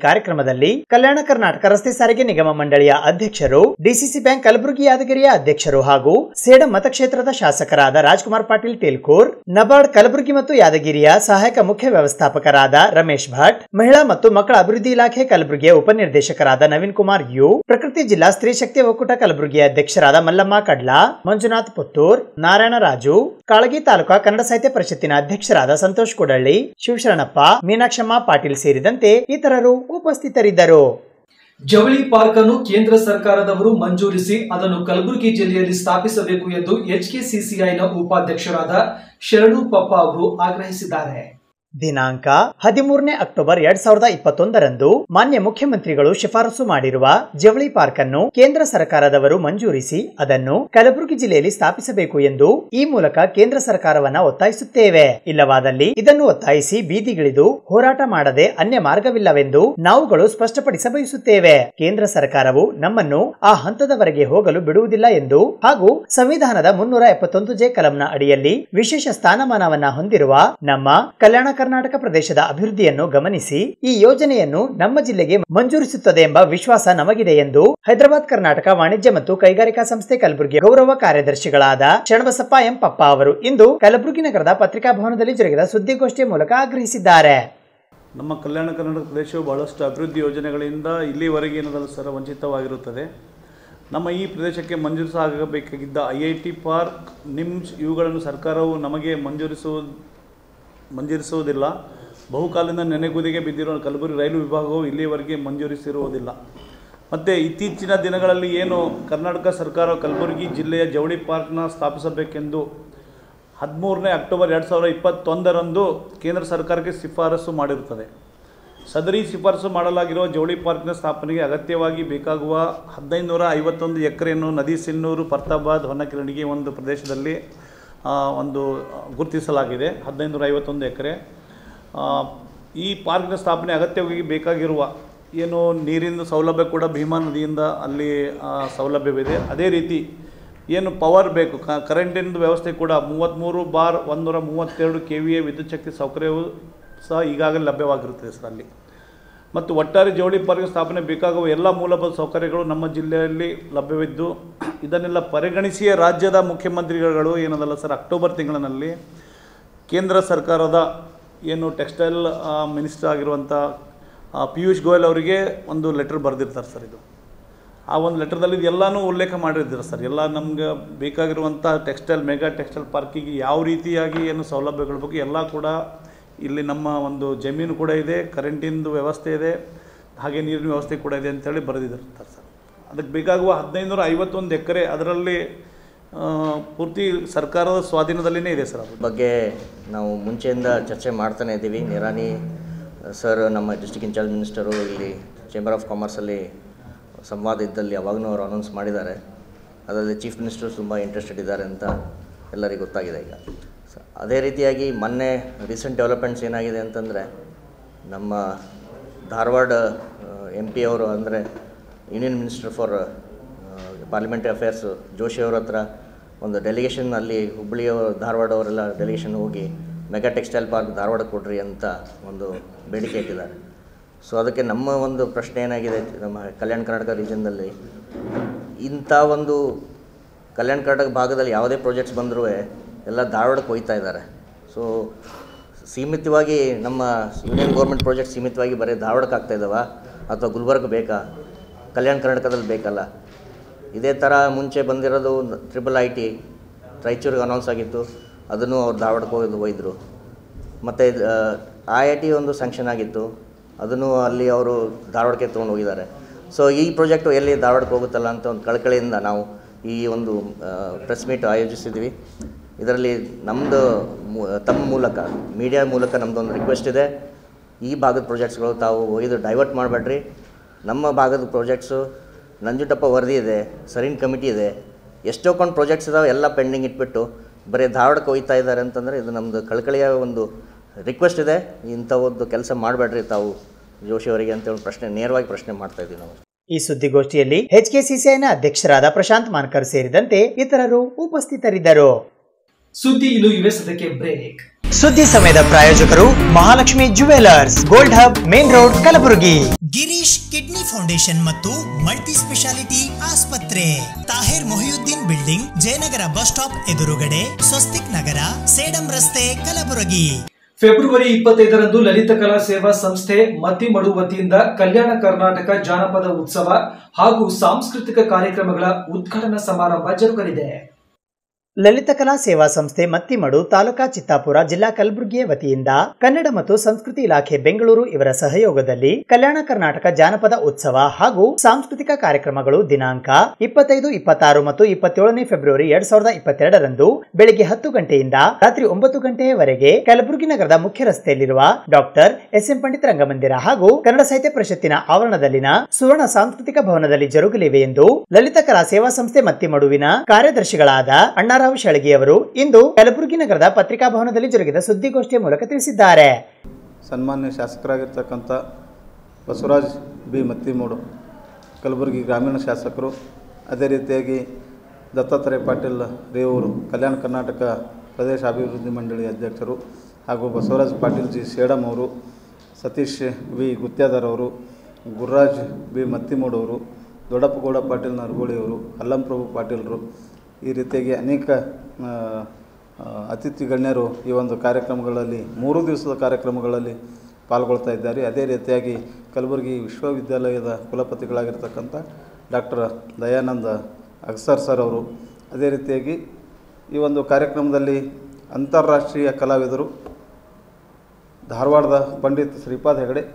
ಕಾರ್ಯಕ್ರಮದಲ್ಲಿ ಕಲ್ಯಾಣ ಕರ್ನಾಟಕ ರಸ್ತೆ ಸಾರಿಗೆ ನಿಗಮ ಮಂಡಳಿಯ ಅಧ್ಯಕ್ಷರು ಡಿಸಿಸಿ ಬ್ಯಾಂಕ್ ಕಲಬುರಗಿ ಯಾದಗಿರಿಯ ಅಧ್ಯಕ್ಷರು ಹಾಗೂ ಸೇಡಂ ಮತಕ್ಷೇತ್ರದ ಶಾಸಕರಾದ ರಾಜ್ಕುಮಾರ್ ಪಾಟೀಲ್ ಟೇಲ್ಕೂರ್ ನಬಾರ್ಡ್ ಕಲಬುರಗಿ ಮತ್ತು ಯಾದಗಿರಿಯ ಸಹಾಯಕ ಮುಖ್ಯ ವ್ಯವಸ್ಥಾಪಕರಾದ ರಮೇಶ್ ಭಟ್ ಮಹಿಳಾ ಮತ್ತು ಮಕ್ಕಳ ಅಭಿವೃದ್ಧಿ ಇಲಾಖೆ ಕಲಬುರಗಿಯ ಉಪನಿರ್ದೇಶಕರಾದ ನವೀನ್ ಕುಮಾರ್ ಯು ಪ್ರಕೃತಿ ಜಿಲ್ಲಾ ಸ್ತ್ರೀ ಶಕ್ತಿ ಒಕ್ಕೂಟ ಕಲಬುರಗಿಯ ಅಧ್ಯಕ್ಷರಾದ ಮಲ್ಲಮ್ಮ ಕಡ್ಲಾ ಮಂಜುನಾಥ್ ಪುತ್ತೂರ್ ನಾರಾಯಣ ರಾಜು ಕಾಳಗಿ ತಾಲೂಕಾ ಕನ್ನಡ ಸಾಹಿತ್ಯ ಪರಿಷತ್ತಿನ ಅಧ್ಯಕ್ಷರಾದ ಸಂತೋಷ್ ಕುಡಳ್ಳಿ ಶಿವಶರಣಪ್ಪ ಮೀನಾಕ್ಷಮ್ಮ ಪಾಟೀಲ್ ಸೇರಿದಂತೆ ಇತರರು ಉಪಸ್ಥಿತರಿದ್ದರು ಜವಳಿ ಪಾರ್ಕ್ ಅನ್ನು ಕೇಂದ್ರ ಸರ್ಕಾರದವರು ಮಂಜೂರಿಸಿ ಅದನ್ನು ಕಲಬುರಗಿ ಜಿಲ್ಲೆಯಲ್ಲಿ ಸ್ಥಾಪಿಸಬೇಕು ಎಂದು ಎಚ್ಕೆಸಿಸಿಐನ ಉಪಾಧ್ಯಕ್ಷರಾದ ಶರಣು ಪಪ್ಪ ಅವರು ಆಗ್ರಹಿಸಿದ್ದಾರೆ ದಿನಾಂಕ ಹದಿಮೂರನೇ ಅಕ್ಟೋಬರ್ ಎರಡ್ ಸಾವಿರದ ಇಪ್ಪತ್ತೊಂದರಂದು ಮಾನ್ಯ ಮುಖ್ಯಮಂತ್ರಿಗಳು ಶಿಫಾರಸು ಮಾಡಿರುವ ಜವಳಿ ಪಾರ್ಕ್ ಅನ್ನು ಕೇಂದ್ರ ಸರ್ಕಾರದವರು ಮಂಜೂರಿಸಿ ಅದನ್ನು ಕಲಬುರಗಿ ಜಿಲ್ಲೆಯಲ್ಲಿ ಸ್ಥಾಪಿಸಬೇಕು ಎಂದು ಈ ಮೂಲಕ ಕೇಂದ್ರ ಸರ್ಕಾರವನ್ನ ಒತ್ತಾಯಿಸುತ್ತೇವೆ ಇಲ್ಲವಾದಲ್ಲಿ ಇದನ್ನು ಒತ್ತಾಯಿಸಿ ಬೀದಿಗಿಳಿದು ಹೋರಾಟ ಮಾಡದೆ ಅನ್ಯ ಮಾರ್ಗವಿಲ್ಲವೆಂದು ನಾವುಗಳು ಸ್ಪಷ್ಟಪಡಿಸ ಬಯಸುತ್ತೇವೆ ಕೇಂದ್ರ ಸರ್ಕಾರವು ನಮ್ಮನ್ನು ಆ ಹಂತದವರೆಗೆ ಹೋಗಲು ಬಿಡುವುದಿಲ್ಲ ಎಂದು ಹಾಗೂ ಸಂವಿಧಾನದ ಮುನ್ನೂರ ಎಪ್ಪತ್ತೊಂದು ಜೆ ಕಲಂನ ಅಡಿಯಲ್ಲಿ ವಿಶೇಷ ಸ್ಥಾನಮಾನವನ್ನ ಹೊಂದಿರುವ ನಮ್ಮ ಕಲ್ಯಾಣ ಕರ್ನಾಟಕ ಪ್ರದೇಶದ ಅಭಿವೃದ್ಧಿಯನ್ನು ಗಮನಿಸಿ ಈ ಯೋಜನೆಯನ್ನು ನಮ್ಮ ಜಿಲ್ಲೆಗೆ ಮಂಜೂರಿಸುತ್ತದೆ ಎಂಬ ವಿಶ್ವಾಸ ನಮಗಿದೆ ಎಂದು ಹೈದರಾಬಾದ್ ಕರ್ನಾಟಕ ವಾಣಿಜ್ಯ ಮತ್ತು ಕೈಗಾರಿಕಾ ಸಂಸ್ಥೆ ಕಲಬುರಗಿ ಗೌರವ ಕಾರ್ಯದರ್ಶಿಗಳಾದ ಶರಣಬಸಪ್ಪ ಎಂ ಪಪ್ಪ ಅವರು ಇಂದು ಕಲಬುರಗಿ ನಗರದ ಪತ್ರಿಕಾ ಭವನದಲ್ಲಿ ಜರುಗಿದ ಸುದ್ದಿಗೋಷ್ಠಿಯ ಮೂಲಕ ಆಗ್ರಹಿಸಿದ್ದಾರೆ ನಮ್ಮ ಕಲ್ಯಾಣ ಕರ್ನಾಟಕ ಪ್ರದೇಶವು ಬಹಳಷ್ಟು ಅಭಿವೃದ್ಧಿ ಯೋಜನೆಗಳಿಂದ ಇಲ್ಲಿವರೆಗೆ ಏನದಲ್ಲ ಸರ್ ವಂಚಿತವಾಗಿರುತ್ತದೆ ನಮ್ಮ ಈ ಪ್ರದೇಶಕ್ಕೆ ಮಂಜೂರಿಸಾಗಬೇಕಾಗಿದ್ದ I I T park NIMZ ಇವುಗಳನ್ನು ಸರ್ಕಾರವು ನಮಗೆ ಮಂಜೂರಿಸುವ ಮಂಜೂರಿಸುವುದಿಲ್ಲ ಬಹುಕಾಲದಿಂದ ನೆನೆಗುದಿಗೆ ಬಿದ್ದಿರುವ ಕಲಬುರಗಿ ರೈಲು ವಿಭಾಗವು ಇಲ್ಲಿಯವರೆಗೆ ಮಂಜೂರಿಸಿರುವುದಿಲ್ಲ ಮತ್ತು ಇತ್ತೀಚಿನ ದಿನಗಳಲ್ಲಿ ಏನು ಕರ್ನಾಟಕ ಸರ್ಕಾರ ಕಲಬುರಗಿ ಜಿಲ್ಲೆಯ ಜವಳಿ ಪಾರ್ಕ್ನ ಸ್ಥಾಪಿಸಬೇಕೆಂದು ಹದಿಮೂರನೇ ಅಕ್ಟೋಬರ್ ಎರಡು ಸಾವಿರದ ಇಪ್ಪತ್ತೊಂದರಂದು ಕೇಂದ್ರ ಸರ್ಕಾರಕ್ಕೆ ಶಿಫಾರಸು ಮಾಡಿರುತ್ತದೆ ಸದರಿ ಶಿಫಾರಸು ಮಾಡಲಾಗಿರುವ ಜವಳಿ ಪಾರ್ಕ್ನ ಸ್ಥಾಪನೆಗೆ ಅಗತ್ಯವಾಗಿ ಬೇಕಾಗುವ ಹದಿನೈದು ನೂರ ಐವತ್ತೊಂದು ಎಕರೆಯನ್ನು ನದಿ ಸಿನ್ನೂರು ಫರ್ತಾಬಾದ್ ಹೊನ್ನಕಿರಣಿಗೆ ಒಂದು ಪ್ರದೇಶದಲ್ಲಿ ಆ, ಒಂದು ಗುರುತಿಸಲಾಗಿದೆ ಹದಿನೈದು ನೂರ ಐವತ್ತೊಂದು ಎಕರೆ ಆ, ಈ ಪಾರ್ಕ್ನ ಸ್ಥಾಪನೆ ಅಗತ್ಯವಾಗಿ ಬೇಕಾಗಿರುವ ಏನು ನೀರಿನ ಸೌಲಭ್ಯ ಕೂಡ ಭೀಮಾ ನದಿಯಿಂದ ಅಲ್ಲಿ ಆ, ಸೌಲಭ್ಯವಿದೆ ಅದೇ ರೀತಿ ಏನು ಪವರ್ ಬೇಕು ಕ ಕರೆಂಟಿನ ವ್ಯವಸ್ಥೆ ಕೂಡ ಮೂವತ್ತ್ಮೂರು ಬಾರ್ ಒಂದೂರ ಮೂವತ್ತೆರಡು ಕೆ ವಿ ಎ ವಿದ್ಯುತ್ ಶಕ್ತಿ ಸೌಕರ್ಯವು ಸಹ ಈಗಾಗಲೇ ಲಭ್ಯವಾಗಿರುತ್ತದೆ ಸರ್ ಅಲ್ಲಿ ಮತ್ತು ಒಟ್ಟಾರೆ ಜವಳಿ ಪಾರ್ಕ್ ಸ್ಥಾಪನೆ ಬೇಕಾಗುವ ಎಲ್ಲ ಮೂಲಭೂತ ಸೌಕರ್ಯಗಳು ನಮ್ಮ ಜಿಲ್ಲೆಯಲ್ಲಿ ಲಭ್ಯವಿದ್ದು ಇದನ್ನೆಲ್ಲ ಪರಿಗಣಿಸಿಯೇ ರಾಜ್ಯದ ಮುಖ್ಯಮಂತ್ರಿಗಳು ಏನದಲ್ಲ ಸರ್ ಅಕ್ಟೋಬರ್ ತಿಂಗಳಿನಲ್ಲಿ ಕೇಂದ್ರ ಸರ್ಕಾರದ ಏನು ಟೆಕ್ಸ್ಟೈಲ್ ಮಿನಿಸ್ಟರ್ ಆಗಿರುವಂಥ ಆ, ಪಿಯೂಷ್ ಗೋಯಲ್ ಅವರಿಗೆ ಒಂದು ಲೆಟರ್ ಬರೆದಿರ್ತಾರೆ ಸರ್ ಇದು ಆ ಒಂದು ಲೆಟರ್ದಲ್ಲಿ ಎಲ್ಲನೂ ಉಲ್ಲೇಖ ಮಾಡಿರ್ತಾರೆ ಸರ್ ಎಲ್ಲ ನಮ್ಗೆ ಬೇಕಾಗಿರುವಂಥ ಟೆಕ್ಸ್ಟೈಲ್ ಮೆಗಾ ಟೆಕ್ಸ್ಟೈಲ್ ಪಾರ್ಕಿಗೆ ಯಾವ ರೀತಿಯಾಗಿ ಏನು ಸೌಲಭ್ಯಗಳ ಬಗ್ಗೆ ಎಲ್ಲ ಕೂಡ ಇಲ್ಲಿ ನಮ್ಮ ಒಂದು ಜಮೀನು ಕೂಡ ಇದೆ ಕರೆಂಟಿಂದು ವ್ಯವಸ್ಥೆ ಇದೆ ಹಾಗೆ ನೀರಿನ ವ್ಯವಸ್ಥೆ ಕೂಡ ಇದೆ ಅಂತೇಳಿ ಬರೆದಿರ್ತಾರೆ ಸರ್ ಅದಕ್ಕೆ ಬೇಕಾಗುವ ಹದಿನೈದುನೂರ ಐವತ್ತೊಂದು ಎಕರೆ ಅದರಲ್ಲಿ ಆ, ಪೂರ್ತಿ ಸರ್ಕಾರದ ಸ್ವಾಧೀನದಲ್ಲಿನೇ ಇದೆ ಸರ್ ಅದು ಬಗ್ಗೆ ನಾವು ಮುಂಚೆಯಿಂದ ಚರ್ಚೆ ಮಾಡ್ತಾನೆ ಇದ್ದೀವಿ ನಿರಾನಿ ಸರ್ ನಮ್ಮ ಡಿಸ್ಟಿಕ್ ಇನ್ಚಾರ್ಜ್ ಮಿನಿಸ್ಟರು ಇಲ್ಲಿ ಚೇಂಬರ್ ಆಫ್ ಕಾಮರ್ಸಲ್ಲಿ ಸಂವಾದ ಇದ್ದಲ್ಲಿ ಅವಾಗಲೂ ಅವರು ಅನೌನ್ಸ್ ಮಾಡಿದ್ದಾರೆ ಅದರಲ್ಲಿ ಚೀಫ್ ಮಿನಿಸ್ಟರ್ ತುಂಬ ಇಂಟ್ರೆಸ್ಟೆಡ್ ಇದ್ದಾರೆ ಅಂತ ಎಲ್ಲರಿಗೂ ಗೊತ್ತಾಗಿದೆ ಈಗ ಸ- ಅದೇ ರೀತಿಯಾಗಿ ಮೊನ್ನೆ ರೀಸೆಂಟ್ ಡೆವಲಪ್ಮೆಂಟ್ಸ್ ಏನಾಗಿದೆ ಅಂತಂದರೆ ನಮ್ಮ ಧಾರವಾಡ ಎಂ ಪಿ ಅವರು ಅಂದರೆ union minister for parliamentary affairs Joshi ಅವ್ರ ಹತ್ರ ಒಂದು ಡೆಲಿಗೇಷನ್ ಅಲ್ಲಿ ಹುಬ್ಬಳ್ಳಿಯವರು ಧಾರವಾಡ ಅವರೆಲ್ಲ ಡೆಲಿಗೇಷನ್ ಹೋಗಿ ಮೆಗಾ ಟೆಕ್ಸ್ಟೈಲ್ ಪಾರ್ಕ್ ಧಾರವಾಡ ಕೊಡ್ರಿ ಅಂತ ಒಂದು ಬೇಡಿಕೆ ಇಟ್ಟಿದ್ದಾರೆ ಸೊ ಅದಕ್ಕೆ ನಮ್ಮ ಒಂದು ಪ್ರಶ್ನೆ ಏನಾಗಿದೆ ನಮ್ಮ ಕಲ್ಯಾಣ ಕರ್ನಾಟಕ ರೀಜನ್ದಲ್ಲಿ ಇಂಥ ಒಂದು ಕಲ್ಯಾಣ ಕರ್ನಾಟಕ ಭಾಗದಲ್ಲಿ ಯಾವುದೇ ಪ್ರಾಜೆಕ್ಟ್ಸ್ ಬಂದರೂ ಎಲ್ಲ ಧಾರವಾಡಕ್ಕೆ ಹೋಗ್ತಾ ಇದ್ದಾರೆ ಸೊ ಸೀಮಿತವಾಗಿ ನಮ್ಮ ಯೂನಿಯನ್ ಗೌರ್ಮೆಂಟ್ ಪ್ರಾಜೆಕ್ಟ್ ಸೀಮಿತವಾಗಿ ಬರೀ ಧಾರವಾಡಕ್ಕೆ ಆಗ್ತಾ ಇದ್ದಾವ ಅಥವಾ ಗುಲ್ಬರ್ಗ ಬೇಕಾ ಕಲ್ಯಾಣ ಕರ್ನಾಟಕದಲ್ಲಿ ಬೇಕಲ್ಲ ಇದೇ ಥರ ಮುಂಚೆ ಬಂದಿರೋದು ಟ್ರಿಪಲ್ ಐ ಟಿ ರಾಯಚೂರಿಗೆ ಅನೌನ್ಸ್ ಆಗಿತ್ತು ಅದನ್ನು ಅವ್ರು ಧಾರವಾಡಕ್ಕೆ ಹೋಗಿ ಒಯ್ದರು ಮತ್ತು ಐ ಐ ಟಿ ಒಂದು ಸ್ಯಾಂಕ್ಷನ್ ಆಗಿತ್ತು ಅದನ್ನು ಅಲ್ಲಿ ಅವರು ಧಾರವಾಡಕ್ಕೆ ತೊಗೊಂಡು ಹೋಗಿದ್ದಾರೆ ಸೊ ಈ ಪ್ರಾಜೆಕ್ಟು ಎಲ್ಲಿ ಧಾರವಾಡಕ್ಕೆ ಹೋಗುತ್ತಲ್ಲ ಅಂತ ಒಂದು ಕಳಕಳಿಯಿಂದ ನಾವು ಈ ಒಂದು ಪ್ರೆಸ್ ಮೀಟ್ ಆಯೋಜಿಸಿದ್ವಿ ಇದರಲ್ಲಿ ನಮ್ಮದು ತಮ್ಮ ಮೂಲಕ ಮೀಡಿಯಾ ಮೂಲಕ ನಮ್ಮದೊಂದು ರಿಕ್ವೆಸ್ಟ್ ಇದೆ ಈ ಭಾಗದ ಪ್ರಾಜೆಕ್ಟ್ಸ್ಗಳು ತಾವು ಒಯ್ದು ಡೈವರ್ಟ್ ಮಾಡಬೇಡ್ರಿ ನಮ್ಮ ಭಾಗದ ಪ್ರಾಜೆಕ್ಟ್ಸು ನಂಜುಟಪ್ಪ ವರದಿ ಇದೆ ಸರಿನ್ ಕಮಿಟಿ ಇದೆ ಎಷ್ಟೋ ಕೊಂಡು ಪ್ರಾಜೆಕ್ಟ್ಸ್ ಇದಾವೆ ಎಲ್ಲ ಪೆಂಡಿಂಗ್ ಇಟ್ಬಿಟ್ಟು ಬರೀ ಧಾರವಾಡಕ್ಕೆ ಒಯ್ತಾ ಇದ್ದಾರೆ ಅಂತಂದರೆ ಇದು ನಮ್ಮದು ಕಳಕಳಿಯ ಒಂದು ರಿಕ್ವೆಸ್ಟ್ ಇದೆ ಇಂಥ ಒಂದು ಕೆಲಸ ಮಾಡಬೇಡ್ರಿ ತಾವು ಜೋಶಿ ಅವರಿಗೆ ಅಂತೇಳಿ ಪ್ರಶ್ನೆ ನೇರವಾಗಿ ಪ್ರಶ್ನೆ ಮಾಡ್ತಾ ಇದ್ದೀವಿ ನಾವು ಈ ಸುದ್ದಿಗೋಷ್ಠಿಯಲ್ಲಿ ಎಚ್ಕೆಸಿಸಿಐನ ಅಧ್ಯಕ್ಷರಾದ ಪ್ರಶಾಂತ್ ಮಾನ್ಕರ್ ಸೇರಿದಂತೆ ಇತರರು ಉಪಸ್ಥಿತರಿದ್ದರು ಸುದ್ದಿ ಇನ್ನು ಇವೆ ಸದ್ಯಕ್ಕೆ ಬ್ರೇಕ್ ಸುದ್ದಿ ಸಮಯದ ಪ್ರಾಯೋಜಕರು Mahalakshmi jewellers gold hub main road Kalaburagi Girish kidney foundation ಮತ್ತು ಮಲ್ಟಿ ಸ್ಪೆಷಾಲಿಟಿ ಆಸ್ಪತ್ರೆ Tahir Mohiuddin building Jayanagar bus stop ಎದುರುಗಡೆ ಸ್ವಸ್ತಿಕ್ ನಗರ ಸೇಡಂ ರಸ್ತೆ ಕಲಬುರಗಿ ಫೆಬ್ರವರಿ ಇಪ್ಪತ್ತೈದರಂದು ಲಲಿತ ಕಲಾ ಸೇವಾ ಸಂಸ್ಥೆ ಮತ್ತಿಮಡು ವತಿಯಿಂದ ಕಲ್ಯಾಣ ಕರ್ನಾಟಕ ಜಾನಪದ ಉತ್ಸವ ಹಾಗೂ ಸಾಂಸ್ಕೃತಿಕ ಕಾರ್ಯಕ್ರಮಗಳ ಉದ್ಘಾಟನಾ ಸಮಾರಂಭ ಜರುಗಲಿದೆ ಲಲಿತ ಕಲಾ ಸೇವಾ ಸಂಸ್ಥೆ ಮತ್ತಿಮಡು ತಾಲೂಕಾ ಚಿತ್ತಾಪುರ ಜಿಲ್ಲಾ ಕಲಬುರಗಿಯ ವತಿಯಿಂದ ಕನ್ನಡ ಮತ್ತು ಸಂಸ್ಕೃತಿ ಇಲಾಖೆ ಬೆಂಗಳೂರು ಇವರ ಸಹಯೋಗದಲ್ಲಿ ಕಲ್ಯಾಣ ಕರ್ನಾಟಕ ಜಾನಪದ ಉತ್ಸವ ಹಾಗೂ ಸಾಂಸ್ಕೃತಿಕ ಕಾರ್ಯಕ್ರಮಗಳು ದಿನಾಂಕ ಇಪ್ಪತ್ತೈದು ಇಪ್ಪತ್ತಾರು ಮತ್ತು ಇಪ್ಪತ್ತೇಳನೇ ಫೆಬ್ರವರಿ ಎರಡ್ ಸಾವಿರದ ಇಪ್ಪತ್ತೆರಡರಂದು ಬೆಳಿಗ್ಗೆ ಹತ್ತು ಗಂಟೆಯಿಂದ ರಾತ್ರಿ ಒಂಬತ್ತು ಗಂಟೆಯವರೆಗೆ ಕಲಬುರಗಿ ನಗರದ ಮುಖ್ಯ ರಸ್ತೆಯಲ್ಲಿರುವ doctor S M Pandit Rangamandira ಹಾಗೂ ಕನ್ನಡ ಸಾಹಿತ್ಯ ಪರಿಷತ್ತಿನ ಆವರಣದಲ್ಲಿನ ಸುವರ್ಣ ಸಾಂಸ್ಕೃತಿಕ ಭವನದಲ್ಲಿ ಜರುಗಲಿವೆ ಎಂದು ಲಲಿತ ಕಲಾ ಸೇವಾ ಸಂಸ್ಥೆ ಮತ್ತಿಮಡುವಿನ ಕಾರ್ಯದರ್ಶಿಗಳಾದ ಅಣ್ಣಾರಾವ್ ಶಳಗಿ ಅವರು ಇಂದು ಕಲಬುರಗಿ ನಗರದ ಪತ್ರಿಕಾ ಭವನದಲ್ಲಿ ಜರುಗಿದ ಸುದ್ದಿಗೋಷ್ಠಿಯ ಮೂಲಕ ತಿಳಿಸಿದ್ದಾರೆ ಸನ್ಮಾನ್ಯ ಶಾಸಕರಾಗಿರ್ತಕ್ಕಂಥ ಬಸವರಾಜ್ ಬಿ ಮತ್ತಿಮೂಡು ಕಲಬುರಗಿ ಗ್ರಾಮೀಣ ಶಾಸಕರು ಅದೇ ರೀತಿಯಾಗಿ ದತ್ತಾತ್ರೇಯ ಪಾಟೀಲ್ ರೇವೂರು ಕಲ್ಯಾಣ ಕರ್ನಾಟಕ ಪ್ರದೇಶ ಅಭಿವೃದ್ಧಿ ಮಂಡಳಿ ಅಧ್ಯಕ್ಷರು ಹಾಗೂ ಬಸವರಾಜ್ ಪಾಟೀಲ್ ಜಿ ಸೇಡಂ ಅವರು ಸತೀಶ್ ವಿ ಗುತ್ಯಾದರ್ ಅವರು ಗುರುರಾಜ್ ಬಿ ಮತ್ತಿಮೂಡವರು ದೊಡ್ಡಪ್ಪಗೌಡ ಪಾಟೀಲ್ ನರಗೋಳಿಯವರು ಅಲ್ಲಂಪ್ರಭು ಪಾಟೀಲರು ಈ ರೀತಿಯಾಗಿ ಅನೇಕ ಆ, ಆ, ಅತಿಥಿ ಗಣ್ಯರು ಈ ಒಂದು ಕಾರ್ಯಕ್ರಮಗಳಲ್ಲಿ ಮೂರು ದಿವಸದ ಕಾರ್ಯಕ್ರಮಗಳಲ್ಲಿ ಪಾಲ್ಗೊಳ್ತಾ ಇದ್ದಾರೆ ಅದೇ ರೀತಿಯಾಗಿ ಕಲಬುರಗಿ ವಿಶ್ವವಿದ್ಯಾಲಯದ ಕುಲಪತಿಗಳಾಗಿರ್ತಕ್ಕಂಥ ಡಾಕ್ಟರ್ ದಯಾನಂದ ಅಗ್ಸರ್ ಸರ್ ಅವರು ಅದೇ ರೀತಿಯಾಗಿ ಈ ಒಂದು ಕಾರ್ಯಕ್ರಮದಲ್ಲಿ ಅಂತಾರಾಷ್ಟ್ರೀಯ ಕಲಾವಿದರು ಧಾರವಾಡದ ಪಂಡಿತ್ ಶ್ರೀಪಾದ್ ಹೆಗಡೆ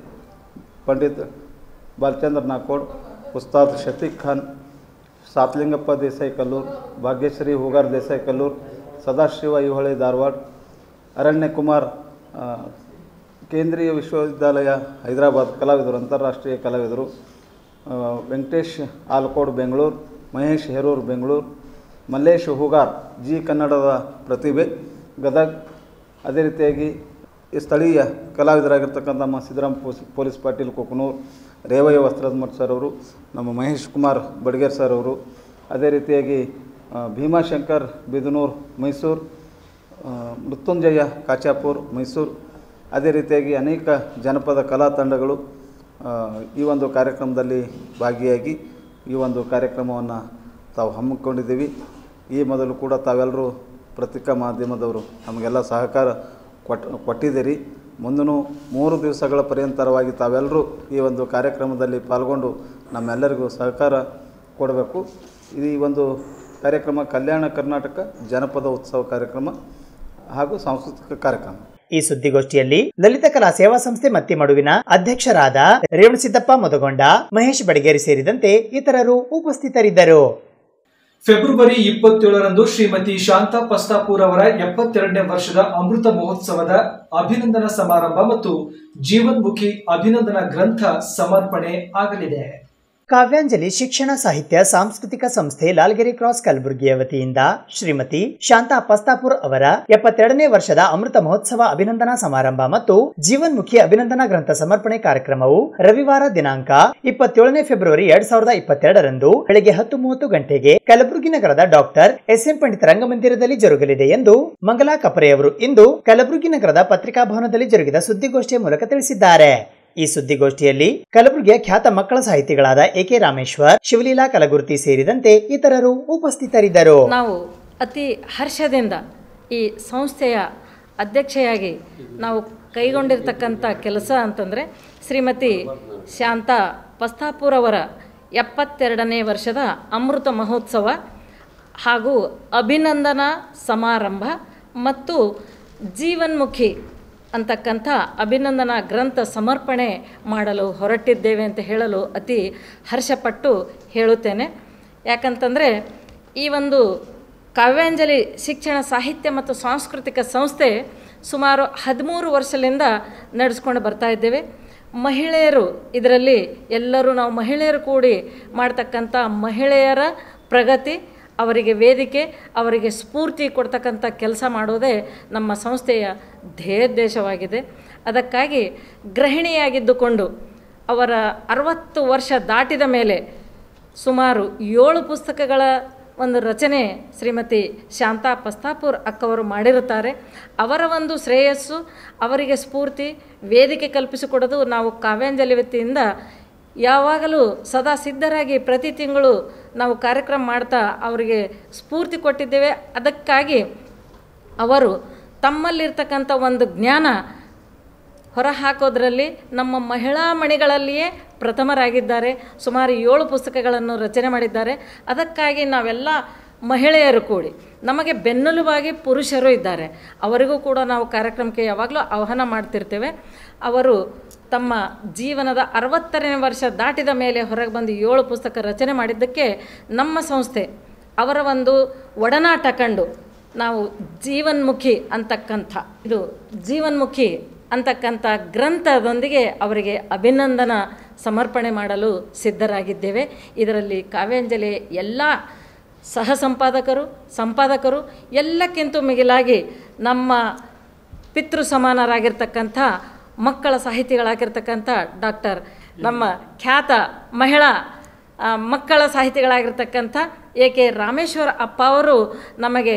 ಪಂಡಿತ್ ಬಾಲಚಂದ್ರ ನಾಕೋಡ್ ಉಸ್ತಾದ್ ಶಫೀಕ್ ಖಾನ್ ಸಾತ್ಲಿಂಗಪ್ಪ ದೇಸಾಯಿ ಕಲ್ಲೂರ್ ಭಾಗ್ಯಶ್ರೀ ಹೂಗಾರ್ ದೇಸಾಯಿ ಕಲ್ಲೂರ್ ಸದಾಶಿವ ಐಹೊಳೆ ಧಾರವಾಡ ಅರಣ್ಯಕುಮಾರ್ ಆ, ಕೇಂದ್ರೀಯ ವಿಶ್ವವಿದ್ಯಾಲಯ ಹೈದರಾಬಾದ್ ಕಲಾವಿದರು ಅಂತಾರಾಷ್ಟ್ರೀಯ ಕಲಾವಿದರು ಆ, ವೆಂಕಟೇಶ್ ಆಲ್ಕೋಡ್ ಬೆಂಗಳೂರು ಮಹೇಶ್ ಹೆರೂರ್ ಬೆಂಗಳೂರು ಮಲ್ಲೇಶ್ ಹೂಗಾರ್ ಜಿ ಕನ್ನಡದ ಪ್ರತಿಭೆ ಗದಗ್ ಅದೇ ರೀತಿಯಾಗಿ ಈ ಸ್ಥಳೀಯ ಕಲಾವಿದರಾಗಿರ್ತಕ್ಕಂಥ ನಮ್ಮ ಸಿದ್ದರಾಮ್ ಪೋಸ್ ಪೊಲೀಸ್ ಪಾಟೀಲ್ ಕೊಕನೂರ್ ರೇವಯ್ಯ ವಸ್ತ್ರದ ಮಠ ಸರ್ ಅವರು ನಮ್ಮ ಮಹೇಶ್ ಕುಮಾರ್ ಬಡ್ಗೇರ್ ಸರ್ ಅವರು ಅದೇ ರೀತಿಯಾಗಿ ಆ, ಭೀಮಾಶಂಕರ್ ಬಿದನೂರ್ ಮೈಸೂರು ಆ, ಮೃತ್ಯುಂಜಯ ಕಾಚಾಪುರ್ ಮೈಸೂರು ಅದೇ ರೀತಿಯಾಗಿ ಅನೇಕ ಜನಪದ ಕಲಾ ತಂಡಗಳು ಆ, ಈ ಒಂದು ಕಾರ್ಯಕ್ರಮದಲ್ಲಿ ಭಾಗಿಯಾಗಿ ಈ ಒಂದು ಕಾರ್ಯಕ್ರಮವನ್ನು ತಾವು ಹಮ್ಮಿಕೊಂಡಿದ್ದೀವಿ ಈ ಮೊದಲು ಕೂಡ ತಾವೆಲ್ಲರೂ ಪತ್ರಿಕಾ ಮಾಧ್ಯಮದವರು ನಮಗೆಲ್ಲ ಸಹಕಾರ ಕೊಟ್ ಕೊಟ್ಟಿದ್ದೀರಿ ಮುಂದೂ ಮೂರು ದಿವಸಗಳ ಪರ್ಯಂತರವಾಗಿ ತಾವೆಲ್ಲರೂ ಈ ಒಂದು ಕಾರ್ಯಕ್ರಮದಲ್ಲಿ ಪಾಲ್ಗೊಂಡು ನಮ್ಮೆಲ್ಲರಿಗೂ ಸಹಕಾರ ಕೊಡಬೇಕು ಈ ಒಂದು ಕಾರ್ಯಕ್ರಮ ಕಲ್ಯಾಣ ಕರ್ನಾಟಕ ಜನಪದ ಉತ್ಸವ ಕಾರ್ಯಕ್ರಮ ಹಾಗೂ ಸಾಂಸ್ಕೃತಿಕ ಕಾರ್ಯಕ್ರಮ ಈ ಸುದ್ದಿಗೋಷ್ಠಿಯಲ್ಲಿ ಲಲಿತ ಕಲಾ ಸೇವಾ ಸಂಸ್ಥೆ ಮತ್ತಿಮಡುವಿನ ಅಧ್ಯಕ್ಷರಾದ ರೇವಣಸಿದ್ದಪ್ಪ ಮೊದಗೊಂಡ ಮಹೇಶ್ ಬಡಗೇರಿ ಸೇರಿದಂತೆ ಇತರರು ಉಪಸ್ಥಿತರಿದ್ದರು ಫೆಬ್ರವರಿ ಇಪ್ಪತ್ತೇಳರಂದು ಶ್ರೀಮತಿ ಶಾಂತಾ ಪಸ್ತಾಪುರ್ ಅವರ ಎಪ್ಪತ್ತೆರಡನೇ ವರ್ಷದ ಅಮೃತ ಮಹೋತ್ಸವದ ಅಭಿನಂದನಾ ಸಮಾರಂಭ ಮತ್ತು ಜೀವನ್ಮುಖಿ ಅಭಿನಂದನಾ ಗ್ರಂಥ ಸಮರ್ಪಣೆ ಆಗಲಿದೆ ಕಾವ್ಯಾಂಜಲಿ ಶಿಕ್ಷಣ ಸಾಹಿತ್ಯ ಸಾಂಸ್ಕೃತಿಕ ಸಂಸ್ಥೆ ಲಾಲ್ಗೆರೆ ಕ್ರಾಸ್ ಕಲಬುರಗಿಯ ವತಿಯಿಂದ ಶ್ರೀಮತಿ ಶಾಂತಾ ಪಸ್ತಾಪುರ್ ಅವರ ಎಪ್ಪತ್ತೆರಡನೇ ವರ್ಷದ ಅಮೃತ ಮಹೋತ್ಸವ ಅಭಿನಂದನಾ ಸಮಾರಂಭ ಮತ್ತು ಜೀವನ್ಮುಖಿ ಅಭಿನಂದನಾ ಗ್ರಂಥ ಸಮರ್ಪಣೆ ಕಾರ್ಯಕ್ರಮವು ರವಿವಾರ ದಿನಾಂಕ ಇಪ್ಪತ್ತೇಳನೇ ಫೆಬ್ರವರಿ ಎರಡ್ ಸಾವಿರದ ಇಪ್ಪತ್ತೆರಡರಂದು ಬೆಳಗ್ಗೆ ಹತ್ತು ಮೂವತ್ತು ಗಂಟೆಗೆ ಕಲಬುರಗಿ ನಗರದ ಡಾಕ್ಟರ್ ಎಸ್ ಎಂ ಪಂಡಿತ ರಂಗಮಂದಿರದಲ್ಲಿ ಜರುಗಲಿದೆ ಎಂದು ಮಂಗಲಾ ಕಪರೆಯವರು ಇಂದು ಕಲಬುರಗಿ ನಗರದ ಪತ್ರಿಕಾ ಭವನದಲ್ಲಿ ಜರುಗಿದ ಸುದ್ದಿಗೋಷ್ಠಿಯ ಮೂಲಕ ತಿಳಿಸಿದ್ದಾರೆ ಈ ಸುದ್ದಿಗೋಷ್ಠಿಯಲ್ಲಿ ಕಲಬುರಗಿಯ ಖ್ಯಾತ ಮಕ್ಕಳ ಸಾಹಿತಿಗಳಾದ ಎ ಕೆ ರಾಮೇಶ್ವರ್ ಶಿವಲೀಲಾ ಕಲಗುರ್ತಿ ಸೇರಿದಂತೆ ಇತರರು ಉಪಸ್ಥಿತರಿದ್ದರು ನಾವು ಅತಿ ಹರ್ಷದಿಂದ ಈ ಸಂಸ್ಥೆಯ ಅಧ್ಯಕ್ಷೆಯಾಗಿ ನಾವು ಕೈಗೊಂಡಿರ್ತಕ್ಕಂಥ ಕೆಲಸ ಅಂತಂದರೆ ಶ್ರೀಮತಿ ಶಾಂತಾ ಪಸ್ತಾಪುರ್ ಅವರ ಎಪ್ಪತ್ತೆರಡನೇ ವರ್ಷದ ಅಮೃತ ಮಹೋತ್ಸವ ಹಾಗೂ ಅಭಿನಂದನಾ ಸಮಾರಂಭ ಮತ್ತು ಜೀವನ್ಮುಖಿ ಅಂತಕ್ಕಂಥ ಅಭಿನಂದನಾ ಗ್ರಂಥ ಸಮರ್ಪಣೆ ಮಾಡಲು ಹೊರಟಿದ್ದೇವೆ ಅಂತ ಹೇಳಲು ಅತಿ ಹರ್ಷಪಟ್ಟು ಹೇಳುತ್ತೇನೆ ಯಾಕಂತಂದರೆ ಈ ಒಂದು ಕಾವ್ಯಾಂಜಲಿ ಶಿಕ್ಷಣ ಸಾಹಿತ್ಯ ಮತ್ತು ಸಾಂಸ್ಕೃತಿಕ ಸಂಸ್ಥೆ ಸುಮಾರು ಹದಿಮೂರು ವರ್ಷದಿಂದ ನಡೆಸ್ಕೊಂಡು ಬರ್ತಾ ಇದ್ದೇವೆ ಮಹಿಳೆಯರು ಇದರಲ್ಲಿ ಎಲ್ಲರೂ ನಾವು ಮಹಿಳೆಯರು ಕೂಡಿ ಮಾಡ್ತಕ್ಕಂಥ ಮಹಿಳೆಯರ ಪ್ರಗತಿ ಅವರಿಗೆ ವೇದಿಕೆ ಅವರಿಗೆ ಸ್ಫೂರ್ತಿ ಕೊಡ್ತಕ್ಕಂಥ ಕೆಲಸ ಮಾಡೋದೇ ನಮ್ಮ ಸಂಸ್ಥೆಯ ಧ್ಯೇಯೋದ್ದೇಶವಾಗಿದೆ ಅದಕ್ಕಾಗಿ ಗೃಹಿಣಿಯಾಗಿದ್ದುಕೊಂಡು ಅವರ ಅರವತ್ತು ವರ್ಷ ದಾಟಿದ ಮೇಲೆ ಸುಮಾರು ಏಳು ಪುಸ್ತಕಗಳ ಒಂದು ರಚನೆ ಶ್ರೀಮತಿ ಶಾಂತಾ ಪಸ್ತಾಪುರ್ ಅಕ್ಕವರು ಮಾಡಿರುತ್ತಾರೆ ಅವರ ಒಂದು ಶ್ರೇಯಸ್ಸು ಅವರಿಗೆ ಸ್ಫೂರ್ತಿ ವೇದಿಕೆ ಕಲ್ಪಿಸಿಕೊಡೋದು ನಾವು ಕಾವ್ಯಾಂಜಲಿ ವತಿಯಿಂದ ಯಾವಾಗಲೂ ಸದಾ ಸಿದ್ಧರಾಗಿ ಪ್ರತಿ ತಿಂಗಳು ನಾವು ಕಾರ್ಯಕ್ರಮ ಮಾಡ್ತಾ ಅವರಿಗೆ ಸ್ಫೂರ್ತಿ ಕೊಟ್ಟಿದ್ದೇವೆ ಅದಕ್ಕಾಗಿ ಅವರು ತಮ್ಮಲ್ಲಿರ್ತಕ್ಕಂಥ ಒಂದು ಜ್ಞಾನ ಹೊರಹಾಕೋದ್ರಲ್ಲಿ ನಮ್ಮ ಮಹಿಳಾ ಮಣಿಗಳಲ್ಲಿಯೇ ಪ್ರಥಮರಾಗಿದ್ದಾರೆ ಸುಮಾರು ಏಳು ಪುಸ್ತಕಗಳನ್ನು ರಚನೆ ಮಾಡಿದ್ದಾರೆ ಅದಕ್ಕಾಗಿ ನಾವೆಲ್ಲ ಮಹಿಳೆಯರು ಕೂಡಿ ನಮಗೆ ಬೆನ್ನೆಲುಬಾಗಿ ಪುರುಷರು ಇದ್ದಾರೆ ಅವರಿಗೂ ಕೂಡ ನಾವು ಕಾರ್ಯಕ್ರಮಕ್ಕೆ ಯಾವಾಗಲೂ ಆಹ್ವಾನ ಮಾಡ್ತಿರ್ತೇವೆ ಅವರು ತಮ್ಮ ಜೀವನದ ಅರವತ್ತನೇ ವರ್ಷ ದಾಟಿದ ಮೇಲೆ ಹೊರಗೆ ಬಂದು ಏಳು ಪುಸ್ತಕ ರಚನೆ ಮಾಡಿದ್ದಕ್ಕೆ ನಮ್ಮ ಸಂಸ್ಥೆ ಅವರ ಒಂದು ಒಡನಾಟ ಕಂಡು ನಾವು ಜೀವನ್ಮುಖಿ ಅಂತಕ್ಕಂಥ ಇದು ಜೀವನ್ಮುಖಿ ಅಂತಕ್ಕಂಥ ಗ್ರಂಥದೊಂದಿಗೆ ಅವರಿಗೆ ಅಭಿನಂದನ ಸಮರ್ಪಣೆ ಮಾಡಲು ಸಿದ್ಧರಾಗಿದ್ದೇವೆ ಇದರಲ್ಲಿ ಕಾವ್ಯಾಂಜಲಿ ಎಲ್ಲ ಸಹ ಸಂಪಾದಕರು ಸಂಪಾದಕರು ಎಲ್ಲಕ್ಕಿಂತ ಮಿಗಿಲಾಗಿ ನಮ್ಮ ಪಿತೃ ಸಮಾನರಾಗಿರ್ತಕ್ಕಂಥ ಮಕ್ಕಳ ಸಾಹಿತಿಗಳಾಗಿರ್ತಕ್ಕಂಥ ಡಾಕ್ಟರ್ ನಮ್ಮ ಖ್ಯಾತ ಮಹಿಳಾ ಆ, ಮಕ್ಕಳ ಸಾಹಿತಿಗಳಾಗಿರ್ತಕ್ಕಂಥ ಎ ಕೆ ರಾಮೇಶ್ವರ ಅಪ್ಪ ಅವರು ನಮಗೆ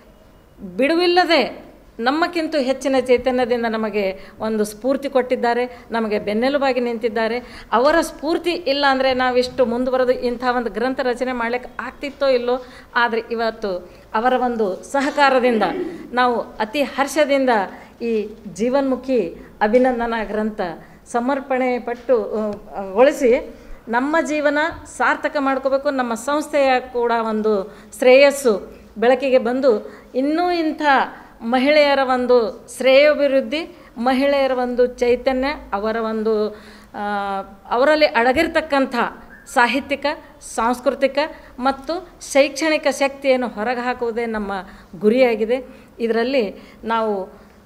ಬಿಡುವಿಲ್ಲದೆ ನಮ್ಮಕ್ಕಿಂತ ಹೆಚ್ಚಿನ ಚೈತನ್ಯದಿಂದ ನಮಗೆ ಒಂದು ಸ್ಫೂರ್ತಿ ಕೊಟ್ಟಿದ್ದಾರೆ ನಮಗೆ ಬೆನ್ನೆಲುಬಾಗಿ ನಿಂತಿದ್ದಾರೆ ಅವರ ಸ್ಫೂರ್ತಿ ಇಲ್ಲ ಅಂದರೆ ನಾವಿಷ್ಟು ಮುಂದುವರೆದು ಇಂಥ ಒಂದು ಗ್ರಂಥ ರಚನೆ ಮಾಡಲಿಕ್ಕೆ ಆಗ್ತಿತ್ತೋ ಇಲ್ಲೋ ಆದರೆ ಇವತ್ತು ಅವರ ಒಂದು ಸಹಕಾರದಿಂದ ನಾವು ಅತಿ ಹರ್ಷದಿಂದ ಈ ಜೀವನ್ಮುಖಿ ಅಭಿನಂದನಾ ಗ್ರಂಥ ಸಮರ್ಪಣೆ ಪಟ್ಟು ಆ, ಗೊಳಿಸಿ ನಮ್ಮ ಜೀವನ ಸಾರ್ಥಕ ಮಾಡ್ಕೋಬೇಕು ನಮ್ಮ ಸಂಸ್ಥೆಯ ಕೂಡ ಒಂದು ಶ್ರೇಯಸ್ಸು ಬೆಳಕಿಗೆ ಬಂದು ಇನ್ನೂ ಇಂಥ ಮಹಿಳೆಯರ ಒಂದು ಶ್ರೇಯೋಭಿವೃದ್ಧಿ ಮಹಿಳೆಯರ ಒಂದು ಚೈತನ್ಯ ಅವರ ಒಂದು ಆ, ಅವರಲ್ಲಿ ಅಡಗಿರ್ತಕ್ಕಂಥ ಸಾಹಿತ್ಯಿಕ ಸಾಂಸ್ಕೃತಿಕ ಮತ್ತು ಶೈಕ್ಷಣಿಕ ಶಕ್ತಿಯನ್ನು ಹೊರಗೆ ಹಾಕುವುದೇ ನಮ್ಮ ಗುರಿಯಾಗಿದೆ ಇದರಲ್ಲಿ ನಾವು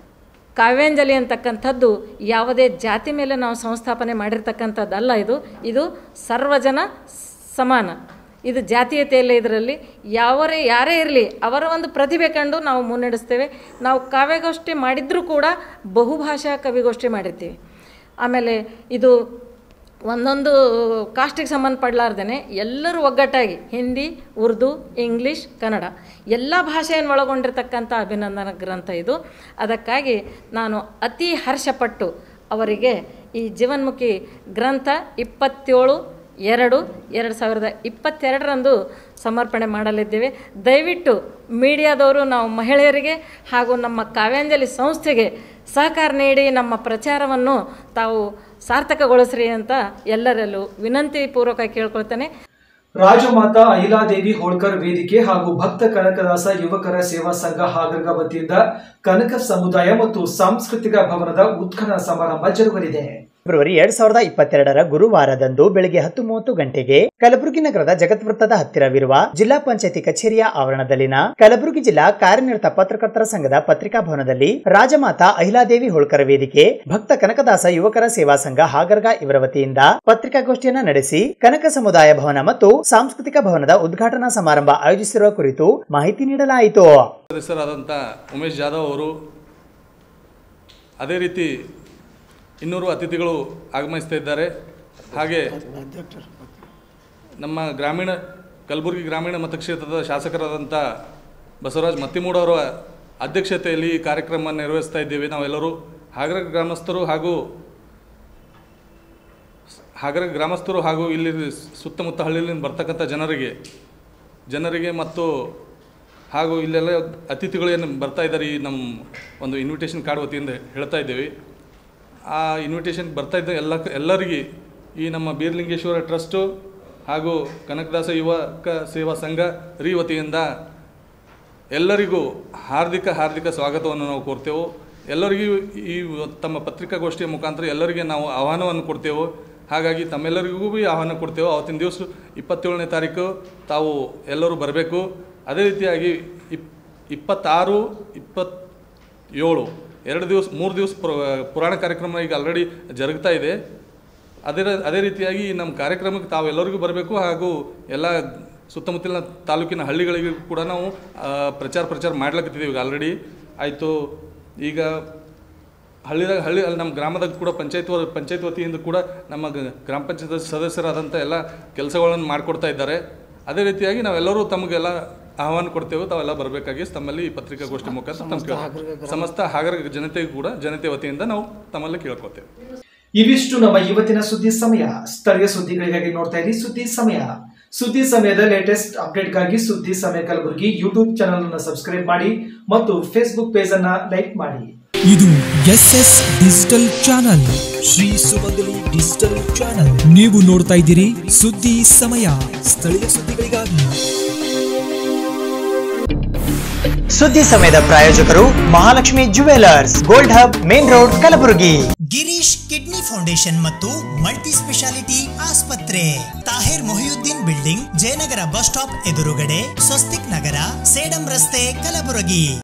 ಕಾವ್ಯಾಂಜಲಿ ಅಂತಕ್ಕಂಥದ್ದು ಯಾವುದೇ ಜಾತಿ ಮೇಲೆ ನಾವು ಸಂಸ್ಥಾಪನೆ ಮಾಡಿರ್ತಕ್ಕಂಥದ್ದಲ್ಲ ಇದು ಇದು ಸರ್ವಜನ ಸಮಾನ ಇದು ಜಾತೀಯತೆಯಲ್ಲೇ ಇದರಲ್ಲಿ ಯಾವರೇ ಯಾರೇ ಇರಲಿ ಅವರ ಒಂದು ಪ್ರತಿಭೆ ಕಂಡು ನಾವು ಮುನ್ನಡೆಸ್ತೇವೆ ನಾವು ಕಾವ್ಯಗೋಷ್ಠಿ ಮಾಡಿದರೂ ಕೂಡ ಬಹುಭಾಷಾ ಕವಿಗೋಷ್ಠಿ ಮಾಡಿರ್ತೀವಿ ಆಮೇಲೆ ಇದು ಒಂದೊಂದು ಕಾಸ್ಟಿಗೆ ಸಂಬಂಧಪಡಲಾರ್ದೇ ಎಲ್ಲರೂ ಒಗ್ಗಟ್ಟಾಗಿ ಹಿಂದಿ ಉರ್ದು ಇಂಗ್ಲೀಷ್ ಕನ್ನಡ ಎಲ್ಲ ಭಾಷೆಯನ್ನು ಒಳಗೊಂಡಿರ್ತಕ್ಕಂಥ ಅಭಿನಂದನ ಗ್ರಂಥ ಇದು ಅದಕ್ಕಾಗಿ ನಾನು ಅತಿ ಹರ್ಷಪಟ್ಟು ಅವರಿಗೆ ಈ ಜೀವನ್ಮುಖಿ ಗ್ರಂಥ ಇಪ್ಪತ್ತೇಳು ಎರಡು ಎರಡು ಸಾವಿರದ ಇಪ್ಪತ್ತೆರಡರಂದು ಸಮರ್ಪಣೆ ಮಾಡಲಿದ್ದೇವೆ ದಯವಿಟ್ಟು ಮೀಡಿಯಾದವರು ನಾವು ಮಹಿಳೆಯರಿಗೆ ಹಾಗೂ ನಮ್ಮ ಕಾವ್ಯಾಂಜಲಿ ಸಂಸ್ಥೆಗೆ ಸಹಕಾರ ನೀಡಿ ನಮ್ಮ ಪ್ರಚಾರವನ್ನು ತಾವು ಸಾರ್ಥಕಗೊಳಿಸ್ರಿ ಅಂತ ಎಲ್ಲರಲ್ಲೂ ವಿನಂತಿ ಪೂರ್ವಕ ಕೇಳ್ಕೊಳ್ತೇನೆ ರಾಜಮಾತಾ ಅಹಿಲಾದೇವಿ ಹೋಳ್ಕರ್ ವೇದಿಕೆ ಹಾಗೂ ಭಕ್ತ ಕನಕದಾಸ ಯುವಕರ ಸೇವಾ ಸಂಘ ಹಾಗರ್ಗ ವತಿಯಿಂದ ಕನಕ ಸಮುದಾಯ ಮತ್ತು ಸಾಂಸ್ಕೃತಿಕ ಭವನದ ಉತ್ಖನನ ಸಮಾರಂಭ ಜರುಗಲಿದೆ ಫೆಬ್ರವರಿ ಎರಡ್ ಸಾವಿರದ ಇಪ್ಪತ್ತೆರಡರ ಗುರುವಾರದಂದು ಬೆಳಗ್ಗೆ ಹತ್ತು ಮೂವತ್ತು ಗಂಟೆಗೆ ಕಲಬುರಗಿ ನಗರದ ಜಗತ್ವೃತ್ತದ ಹತ್ತಿರವಿರುವ ಜಿಲ್ಲಾ ಪಂಚಾಯತಿ ಕಚೇರಿಯ ಆವರಣದಲ್ಲಿನ ಕಲಬುರಗಿ ಜಿಲ್ಲಾ ಕಾರ್ಯನಿರತ ಪತ್ರಕರ್ತರ ಸಂಘದ ಪತ್ರಿಕಾ ಭವನದಲ್ಲಿ ರಾಜಮಾತಾ ಅಹಿಲಾದೇವಿ ಹೋಳ್ಕರ ವೇದಿಕೆ ಭಕ್ತ ಕನಕದಾಸ ಯುವಕರ ಸೇವಾ ಸಂಘ ಹಾಗರ್ಗ ಇವರ ವತಿಯಿಂದ ಪತ್ರಿಕಾಗೋಷ್ಠಿಯನ್ನ ನಡೆಸಿ ಕನಕ ಸಮುದಾಯ ಭವನ ಮತ್ತು ಸಾಂಸ್ಕೃತಿಕ ಭವನದ ಉದ್ಘಾಟನಾ ಸಮಾರಂಭ ಆಯೋಜಿಸಿರುವ ಕುರಿತು ಮಾಹಿತಿ ನೀಡಲಾಯಿತು ಸದಸ್ಯರಾದಂಥ ಉಮೇಶ್ ಜಾಧವ್ ಅವರು ಅದೇ ರೀತಿ ಇನ್ನೂರು ಅತಿಥಿಗಳು ಆಗಮಿಸ್ತಾ ಇದ್ದಾರೆ ಹಾಗೆ ನಮ್ಮ ಗ್ರಾಮೀಣ ಕಲಬುರಗಿ ಗ್ರಾಮೀಣ ಮತಕ್ಷೇತ್ರದ ಶಾಸಕರಾದಂಥ ಬಸವರಾಜ್ ಮತ್ತಿಮೂಡವರ ಅಧ್ಯಕ್ಷತೆಯಲ್ಲಿ ಈ ಕಾರ್ಯಕ್ರಮ ನಿರ್ವಹಿಸ್ತಾ ಇದ್ದೇವೆ ನಾವೆಲ್ಲರೂ ಹಾಗರ ಗ್ರಾಮಸ್ಥರು ಹಾಗೂ ಹಾಗರ ಗ್ರಾಮಸ್ಥರು ಹಾಗೂ ಇಲ್ಲಿ ಸುತ್ತಮುತ್ತ ಹಳ್ಳಿಯಿಂದ ಬರ್ತಕ್ಕಂಥ ಜನರಿಗೆ ಜನರಿಗೆ ಮತ್ತು ಹಾಗೂ ಇಲ್ಲೆಲ್ಲ ಅತಿಥಿಗಳು ಏನು ಬರ್ತಾ ಇದ್ದಾರೆ ಈ ನಮ್ಮ ಒಂದು ಇನ್ವಿಟೇಷನ್ ಕಾರ್ಡ್ ವತಿಯಿಂದ ಹೇಳ್ತಾ ಇದ್ದೇವೆ ಆ ಇನ್ವಿಟೇಷನ್ ಬರ್ತಾ ಇದ್ದ ಎಲ್ಲ ಎಲ್ಲರಿಗೆ ಈ ನಮ್ಮ ಬೀರ್ಲಿಂಗೇಶ್ವರ ಟ್ರಸ್ಟು ಹಾಗೂ ಕನಕದಾಸ ಯುವಕ ಸೇವಾ ಸಂಘ ರೀ ವತಿಯಿಂದ ಎಲ್ಲರಿಗೂ ಹಾರ್ದಿಕ ಹಾರ್ದಿಕ ಸ್ವಾಗತವನ್ನು ನಾವು ಕೋರ್ತೇವೆ ಎಲ್ಲರಿಗೂ ಈ ತಮ್ಮ ಪತ್ರಿಕಾಗೋಷ್ಠಿಯ ಮುಖಾಂತರ ಎಲ್ಲರಿಗೆ ನಾವು ಆಹ್ವಾನವನ್ನು ಕೊಡ್ತೇವೆ ಹಾಗಾಗಿ ತಮ್ಮೆಲ್ಲರಿಗೂ ಭೀ ಆಹ್ವಾನ ಕೊಡ್ತೇವೆ ಅವತ್ತಿನ ದಿವಸ ಇಪ್ಪತ್ತೇಳನೇ ತಾರೀಕು ತಾವು ಎಲ್ಲರೂ ಬರಬೇಕು ಅದೇ ರೀತಿಯಾಗಿ ಇಪ್ ಇಪ್ಪತ್ತಾರು ಇಪ್ಪತ್ತೇಳು ಎರಡು ದಿವಸ ಮೂರು ದಿವಸ ಪುರ- ಪುರಾಣ ಕಾರ್ಯಕ್ರಮ ಈಗ ಆಲ್ರೆಡಿ ಜರುಗ್ತಾ ಇದೆ ಅದೇ ರ- ಅದೇ ರೀತಿಯಾಗಿ ನಮ್ಮ ಕಾರ್ಯಕ್ರಮಕ್ಕೆ ತಾವೆಲ್ಲರಿಗೂ ಬರಬೇಕು ಹಾಗೂ ಎಲ್ಲ ಸುತ್ತಮುತ್ತಲಿನ ತಾಲೂಕಿನ ಹಳ್ಳಿಗಳಿಗೂ ಕೂಡ ನಾವು ಆ, ಪ್ರಚಾರ ಪ್ರಚಾರ ಮಾಡ್ಲಕತ್ತಿದ್ದೀವಿ ಈಗ ಆಲ್ರೆಡಿ ಆಯಿತು ಈಗ ಹಳ್ಳಿದಾಗ ಹಳ್ಳಿ ಅಲ್ಲಿ ನಮ್ಮ ಗ್ರಾಮದಾಗ ಕೂಡ ಪಂಚಾಯತ್ ವ- ಪಂಚಾಯತ್ ವತಿಯಿಂದ ಕೂಡ ನಮ್ಮ ಗ- ಗ್ರಾಮ ಪಂಚಾಯತ್ ಸದಸ್ಯರಾದಂಥ ಎಲ್ಲ ಕೆಲಸಗಳನ್ನು ಮಾಡಿಕೊಡ್ತಾ ಇದ್ದಾರೆ ಅದೇ ರೀತಿಯಾಗಿ ನಾವೆಲ್ಲರೂ ತಮಗೆಲ್ಲ ಆಹ್ವಾನ ಕೊಡ್ತೇವೆ ತಾವೆಲ್ಲ ಬರಬೇಕಾಗಿ ತಮ್ಮಲ್ಲಿ ಈ ಪತ್ರಿಕಾಗೋಷ್ಠಿ ಮುಖಾಂತರ ತಮ್ಮ ಕೇಳ್- ಸಮಸ್ತ ಹಾಗರ ಜನತೆಗೂ ಕೂಡ ಜನತೆ ವತಿಯಿಂದ ನಾವು ತಮ್ಮಲ್ಲಿ ಕೇಳ್ಕೊತೇವೆ ಇವಿಷ್ಟು ನಮ್ಮ ಇವತ್ತಿನ ಸುದ್ದಿ ಸಮಯ ಸ್ಥಳೀಯ ಸುದ್ದಿಗಳಿಗಾಗಿ ನೋಡ್ತಾ ಇರಿ ಸುದ್ದಿ ಸಮಯ ಸುದ್ದಿ ಸಮಯದ ಲೇಟೆಸ್ಟ್ ಅಪ್ಡೇಟ್ಗಾಗಿ ಸುದ್ದಿ ಸಮಯ ಕಲಬುರಗಿ ಯೂಟ್ಯೂಬ್ ಚಾನಲ್ ಅನ್ನು ಸಬ್ಸ್ಕ್ರೈಬ್ ಮಾಡಿ ಮತ್ತು ಫೇಸ್ಬುಕ್ ಪೇಜ್ ಅನ್ನ ಲೈಕ್ ಮಾಡಿ ಇದು S S digital channel Shri Sumangali digital channel ನೀವು ನೋಡ್ತಾ ಇದ್ದೀರಿ ಸುದ್ದಿ ಸಮಯ ಸ್ಥಳೀಯ ಸುದ್ದಿಗಳಿಗಾಗಿ ಸುದ್ದಿ ಸಮಯದ ಪ್ರಾಯೋಜಕರು Mahalakshmi jewellers gold hub main road Kalaburagi Girish kidney foundation ಮತ್ತು ಮಲ್ಟಿ ಸ್ಪೆಷಾಲಿಟಿ ಆಸ್ಪತ್ರೆ Tahir Mohiuddin building Jayanagar bus stop ಎದುರುಗಡೆ ಸ್ವಸ್ತಿಕ್ ನಗರ ಸೇಡಂ ರಸ್ತೆ ಕಲಬುರಗಿ